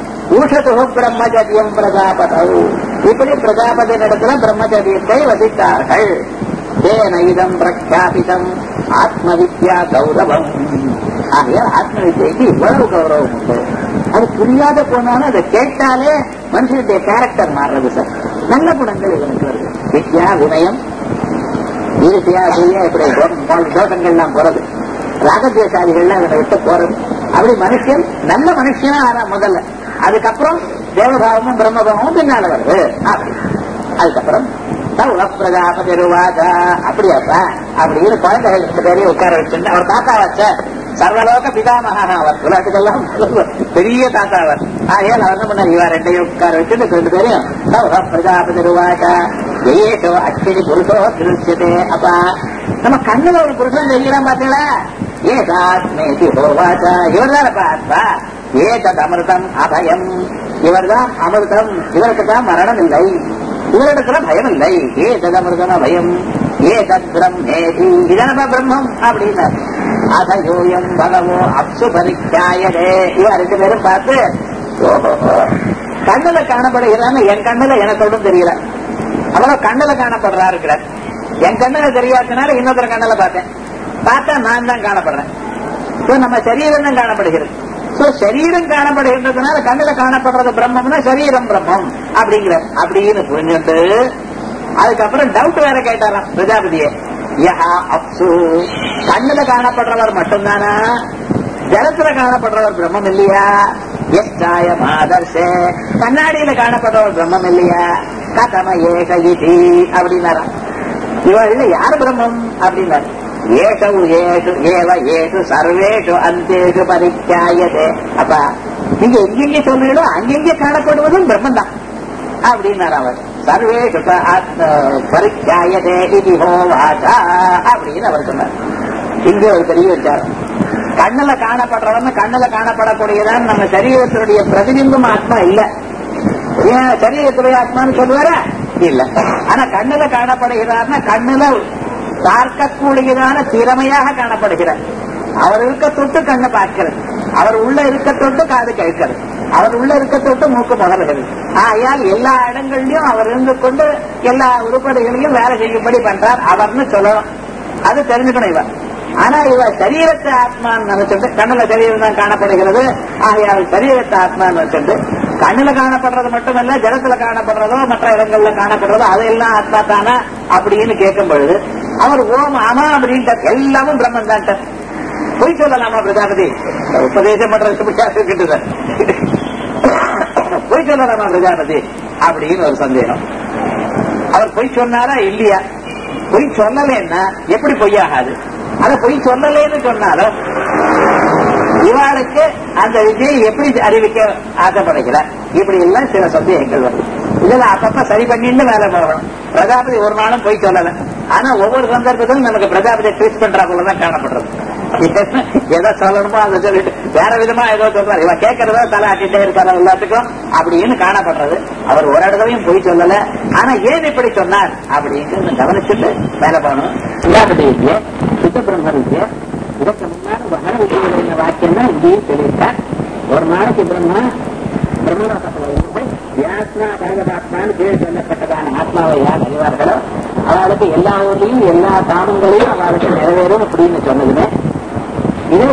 ஊஷது பிரம்மச்சரியம் பிரஜாபதவு இப்படி பிரஜாபதி இடத்துல பிரம்மச்சரியத்தை வசித்தார்கள் தேன இதம் பிரக்யாபிதம் ஆத்ம வித்யா கௌரவம் ஆகையால் ஆத்ம வித்யைக்கு இவ்வளவு கௌரவம் உண்டு அது புரியாத போனாலும் அதை கேட்டாலே மனுஷனுடைய கேரக்டர் மாறுறது சார் நல்ல குணங்கள் இவனுக்கு வருது வித்யா வினயம் ஈர்த்தியா சூரியா இப்படி தோ- போன்ற தோஷங்கள்லாம் போறது ராகத்வேசாலிகள்லாம் இவனை விட்டு போறது அப்படி மனுஷன் நல்ல மனுஷனா ஆனா முதல்ல அதுக்கப்புறம் தேவபாவமும் பிரம்மபாவமும் பின்னால வருது அப்படி அதுக்கப்புறம் சௌர பிரஜாபதி ருவாதா அப்படியாப்பா அப்படின்னு குழந்தைகள் ரெண்டு பேரையும் உட்கார வச்சுட்டு அவர் தாத்தா வச்ச சர்வலோக பிதாமகா அவர் உலகத்துக்கெல்லாம் பெரிய தாத்தா அவர் ஆகையால் அவர் என்ன பண்ணார் இவா ரெண்டையும் உட்கார வச்சுட்டு ரெண்டு பேரையும் சௌர பிரஜாபதி ருவாதா ஜெயேஷோ அச்சடி புருஷோ திருச்சதே அப்பா நம்ம கண்ணுல ஒரு புருஷன் தெரிகிறான் பாத்தீங்களா ஏதாத்மேதி ஹோவாச்சா இவர் தானப்பா ஆத்மா ஏதத் அமிர்தம் அபயம் இவர்தான் அமிர்தம் இவருக்கு தான் மரணம் இல்லை இவரிடத்துல பயம் இல்லை ஏதத் அமிர்தம் அபயம் ஏதத் பிரம்மேதி இதனப்பா பிரம்மம் அப்படின்னார் அதயோயம் பகவோ அப்சு பரிச்சாயதே இவ ரெண்டு பேரும் பார்த்து ஓஹோ கண்ணுல காணப்படுகிறான்னு என் கண்ணுல எனக்கு ஒன்றும் தெரியல அவ்வளவு கண்ணுல காணப்படுறா இருக்கிறார் என் கண்ணுல தெரியாதனால இன்னொருத்தர் கண்ணுல பார்த்தேன் பார்த்தா நான் தான் காணப்படுறேன் So, நம்ம சரீரம் தான் காணப்படுகிறது சோ சரீரம் காணப்படுகின்றதுனால கண்ணுல காணப்படுறது பிரம்மம்னா சரீரம் பிரம்மம் அப்படிங்கிற அப்படின்னு புரிஞ்சுட்டு அதுக்கப்புறம் டவுட் வேற கேட்டாராம் பிரஜாபதியே யஹா அப்சு கண்ணுல காணப்படுறவர் மட்டும்தானா ஜலத்துல காணப்படுறவர் பிரம்மம் இல்லையா எஸ்டாய மாதர்ஷே கண்ணாடியில காணப்படுறவர் பிரம்மம் இல்லையா கதம ஏக இதி அப்படின்னாராம் இவள் யார் பிரம்மம் அப்படின்னாரு ஏஷவு ஏஷு ஏவ ஏஷு சர்வேஷு அந்தேஷு பரிச்சாயதே அப்பா நீங்க எங்கெங்க சொல்றீங்களோ அங்கெங்கே காணப்படுவதும் பிரம்மன் தான் அப்படின்னார் அவர் சர்வேஷு ச ஆத்ம பரிச்சாயதே இது ஹோவாச்சா அப்படின்னு அவர் சொன்னார் இங்க ஒரு பெரிய விசாரம் கண்ணுல காணப்படுறவன் கண்ணுல காணப்படக்கூடியதான் நம்ம சரீரத்தினுடைய பிரதிபிம்பம் ஆத்மா இல்ல ஏன் சரீரத்துடைய ஆத்மான்னு சொல்லுவார இல்ல ஆனா கண்ணுல காணப்படுகிறார்னா கண்ணுல பார்க்கக்கூடியதான திறமையாக காணப்படுகிறார் அவர் இருக்க தொட்டு கண்ணை பார்க்கிறது அவர் உள்ள இருக்க தொட்டு காது கேட்கிறது அவர் உள்ள இருக்க தொட்டு மூக்கு முதல்கிறது ஆகையால் எல்லா இடங்கள்லயும் அவர் இருந்து கொண்டு எல்லா உருப்படிகளையும் வேலை செய்யும்படி பண்றார் அவர்னு சொல்லணும் அது தெரிஞ்சுக்கணும் இவர் ஆனா இவ சரீரத்தை ஆத்மான்னு நினைச்சிட்டு கண்ணுல சரீரம் தான் காணப்படுகிறது ஆகையால் சரீரத்தை ஆத்மான்னு நினைச்சிட்டு கண்ணுல காணப்படுறது மட்டுமல்ல ஜலத்துல காணப்படுறதோ மற்ற இடங்கள்ல காணப்படுறதோ அதெல்லாம் ஆத்மா தானா அப்படின்னு கேட்கும் பொழுது அவர் ஓம் ஆமா அப்படின்ட்டு எல்லாமும் பிரம்மன் தான் பொய் சொல்லலாமா பிரஜாபதி உபதேசம் பண்றது பொய் சொல்லலாமா பிரஜாபதி அப்படின்னு ஒரு சந்தேகம் அவர் பொய் சொன்னாரா இல்லையா பொய் சொல்லலைன்னா எப்படி பொய்யாகாது அத பொய் சொல்லலேன்னு சொன்னாலும் இவாளுக்கு அந்த விஜயை எப்படி அறிவிக்க ஆசைப்படுகிறார் இப்படி எல்லாம் சில சந்தேகங்கள் வருது இதுல அப்பப்ப சரி பண்ணிட்டு வேலை போகணும் பிரஜாபதி ஒரு நாளும் போய் சொல்லல ஆனா ஒவ்வொரு சந்தர்ப்பத்திலும் நமக்கு பிரஜாபதி ட்வீட் பண்றாக்குள்ளதான் காணப்படுறது எதை சொல்லணுமோ அதை சொல்லிட்டு வேற விதமா ஏதோ சொல்றாரு இவன் கேட்கறதோ தலை ஆட்டிட்டே இருக்காரு எல்லாத்துக்கும் அப்படின்னு காணப்படுறது அவர் ஒரு இடத்துலையும் போய் சொல்லல ஆனா ஏன் இப்படி சொன்னார் அப்படின்னு கவனிச்சுட்டு வேலை போகணும் பிரஜாபதி வித்யா சுத்த பிரம்ம வித்யா இதற்கு முன்னாடி வகன வித்தியுடைய வாக்கியம் தான் இங்கேயும் சொல்லியிருக்கார் ஒரு நாளைக்கு பிரம்மா பிரம்மலோகத்தில் இருந்து வியாஸ்னா பரகதாத்மான்னு பேர் சொல்லப்பட்டதான ஆத்மாவை யார் அறிவார்களோ அவளுக்கு எல்லா ஊர்லயும் எல்லா காமங்களையும் அவளுக்கு நிறைவேறும் அப்படின்னு சொன்னதுமே இதை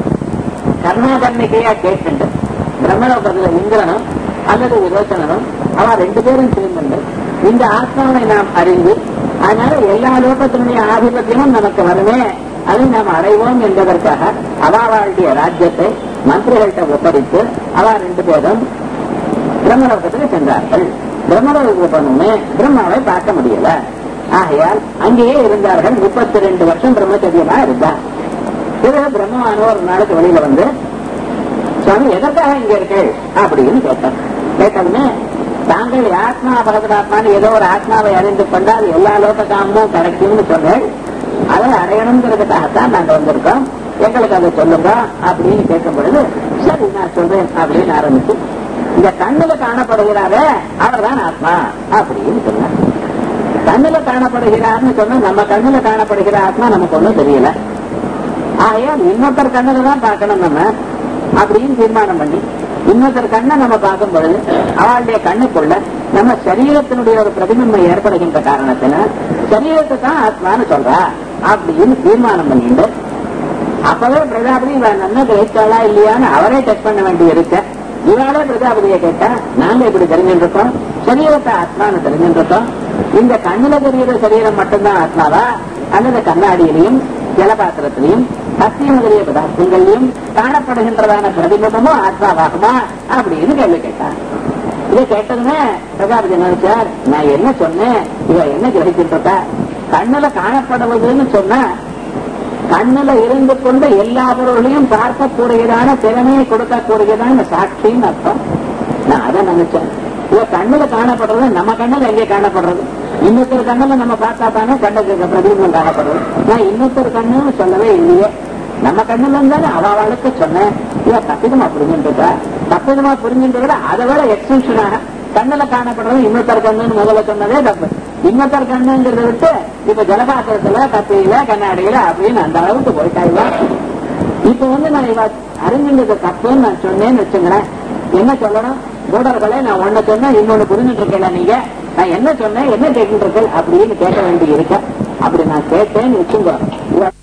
கர்ணாகர்ணிக்கையா கேட்டு பிரம்மலோகத்தில் இந்திரனும் அல்லது விரோச்சனனும் அவ ரெண்டு பேரும் சேர்ந்து இந்த ஆத்மாவை நாம் அறிந்து அதனால எல்லா லோகத்தினுடைய ஆதிபத்தியமும் நமக்கு வருமே அதை நாம் அடைவோம் என்பதற்காக அவாவாளுடைய ராஜ்யத்தை மந்திரிகள்கிட்ட ஒப்படைத்து அவ ரெண்டு பேரும் பிரம்மலோகத்துக்கு சென்றார்கள் பிரம்மலோகத்துக்கு போனோமே பிரம்மாவை பார்க்க முடியல ஆகையால் அங்கேயே இருந்தார்கள் முப்பத்தி ரெண்டு வருஷம் பிரம்மச்சரியமா இருந்தார் பிறகு பிரம்மமான ஒரு நாளுக்கு வெளியில வந்து சுவாமி எதற்காக இங்க இருக்கு அப்படின்னு கேட்டார் கேட்டவுடனே தாங்கள் ஆத்மா பகவதாத்மான்னு ஏதோ ஒரு ஆத்மாவை அறிந்து கொண்டால் எல்லா லோக காமமும் கிடைக்கும்னு சொன்னேன் அதை அடையணுங்கிறதுக்காகத்தான் நாங்க வந்திருக்கோம் எங்களுக்கு அதை சொல்லுங்க அப்படின்னு கேட்கும் பொழுது சரி நான் சொல்றேன் அப்படின்னு ஆரம்பிச்சு இந்த கண்ணுல காணப்படுகிறாரே அவர்தான் ஆத்மா அப்படின்னு சொன்னார் கண்ணுல காணப்படுகிறார்னு சொன்னா நம்ம கண்ணுல காணப்படுகிற ஆத்மா நமக்கு ஒண்ணும் தெரியல ஆகையால் இன்னொருத்தர் கண்ணுல தான் பார்க்கணும் நம்ம அப்படின்னு தீர்மானம் பண்ணி இன்னொருத்தர் கண்ணை நம்ம பார்க்கும் பொழுது அவளுடைய கண்ணுக்குள்ள நம்ம சரீரத்தினுடைய ஒரு பிரதிபிம்பம் ஏற்படுகின்ற காரணத்தினால் சரீரத்தை தான் ஆத்மான்னு சொல்றா அப்படின்னு தீர்மானம் பண்ணிட்டு அப்பவே பிரஜாபதி இவன் நன்மை கிரகிச்சாளா இல்லையான்னு அவரே டெஸ்ட் பண்ண வேண்டி இருக்க இவாளே பிரஜாபதியை கேட்டா நாங்க இப்படி தெரிஞ்சுருக்கோம் சரீரத்தை ஆத்மான்னு தெரிஞ்சுருக்கோம் இந்த கண்ணுல தெரிகிற சரீரம் மட்டும்தான் ஆத்மாவா அல்லது கண்ணாடியிலையும் ஜலபாத்திரத்திலையும் சக்தி முதலிய பதார்த்தங்களையும் காணப்படுகின்றதான பிரதிபந்தமும் ஆத்மாவாகுமா அப்படின்னு கேள்வி கேட்டான் இதை கேட்டதுமே பிரஜாபதி நினைச்சார் நான் என்ன சொன்னேன் இவ என்ன கிரகிச்சுட்டு இருக்கா கண்ணுல காணப்படுவதுன்னு சொன்னா கண்ணுல இருந்து கொண்டு எல்லா பொருளையும் பார்க்கக்கூடியதான திறமையை கொடுக்கக்கூடியதான சாட்சின்னு அர்த்தம் நான் அதை நினைச்சேன் இவ கண்ணுல காணப்படுறது நம்ம கண்ணுல எங்கே காணப்படுறது இன்னொருத்தர் கண்ணுல நம்ம பார்த்தா தானே கண்ணுக்கு பிரதிபிம்பம் காணப்படுறது நான் இன்னொருத்தர் கண்ணுன்னு சொல்லவே இல்லையே நம்ம கண்ணுல இருந்தாலே அவளுக்கு சொன்னேன் இவ தப்பிதமா புரிஞ்சுட்டு தப்பிதமா புரிஞ்சுட்டு விட அதை விட எக்ஸ்டென்ஷனாக கண்ணுல காணப்படுறது இன்னொருத்தர் கண்ணுன்னு முதல்ல சொன்னதே தப்பு இன்னொருத்தர் கண்ணுங்கிறத விட்டு இப்ப ஜலபாத்திரத்துல கத்தியில கண்ணாடியில அப்படின்னு அந்த அளவுக்கு போயிட்டா இவ இப்ப வந்து நான் இவ அறிஞ்சுன்றது தப்புன்னு நான் சொன்னேன்னு வச்சுங்களேன் என்ன சொல்லணும் மூடர்களே நான் ஒன்ன சொன்னேன் இன்னொன்னு புரிஞ்சுட்டு இருக்கல நீங்க நான் என்ன சொன்னேன் என்ன கேட்டுட்டு இருக்கேன் அப்படின்னு கேட்க வேண்டி இருக்க அப்படி நான் கேட்டேன்னு வச்சுங்க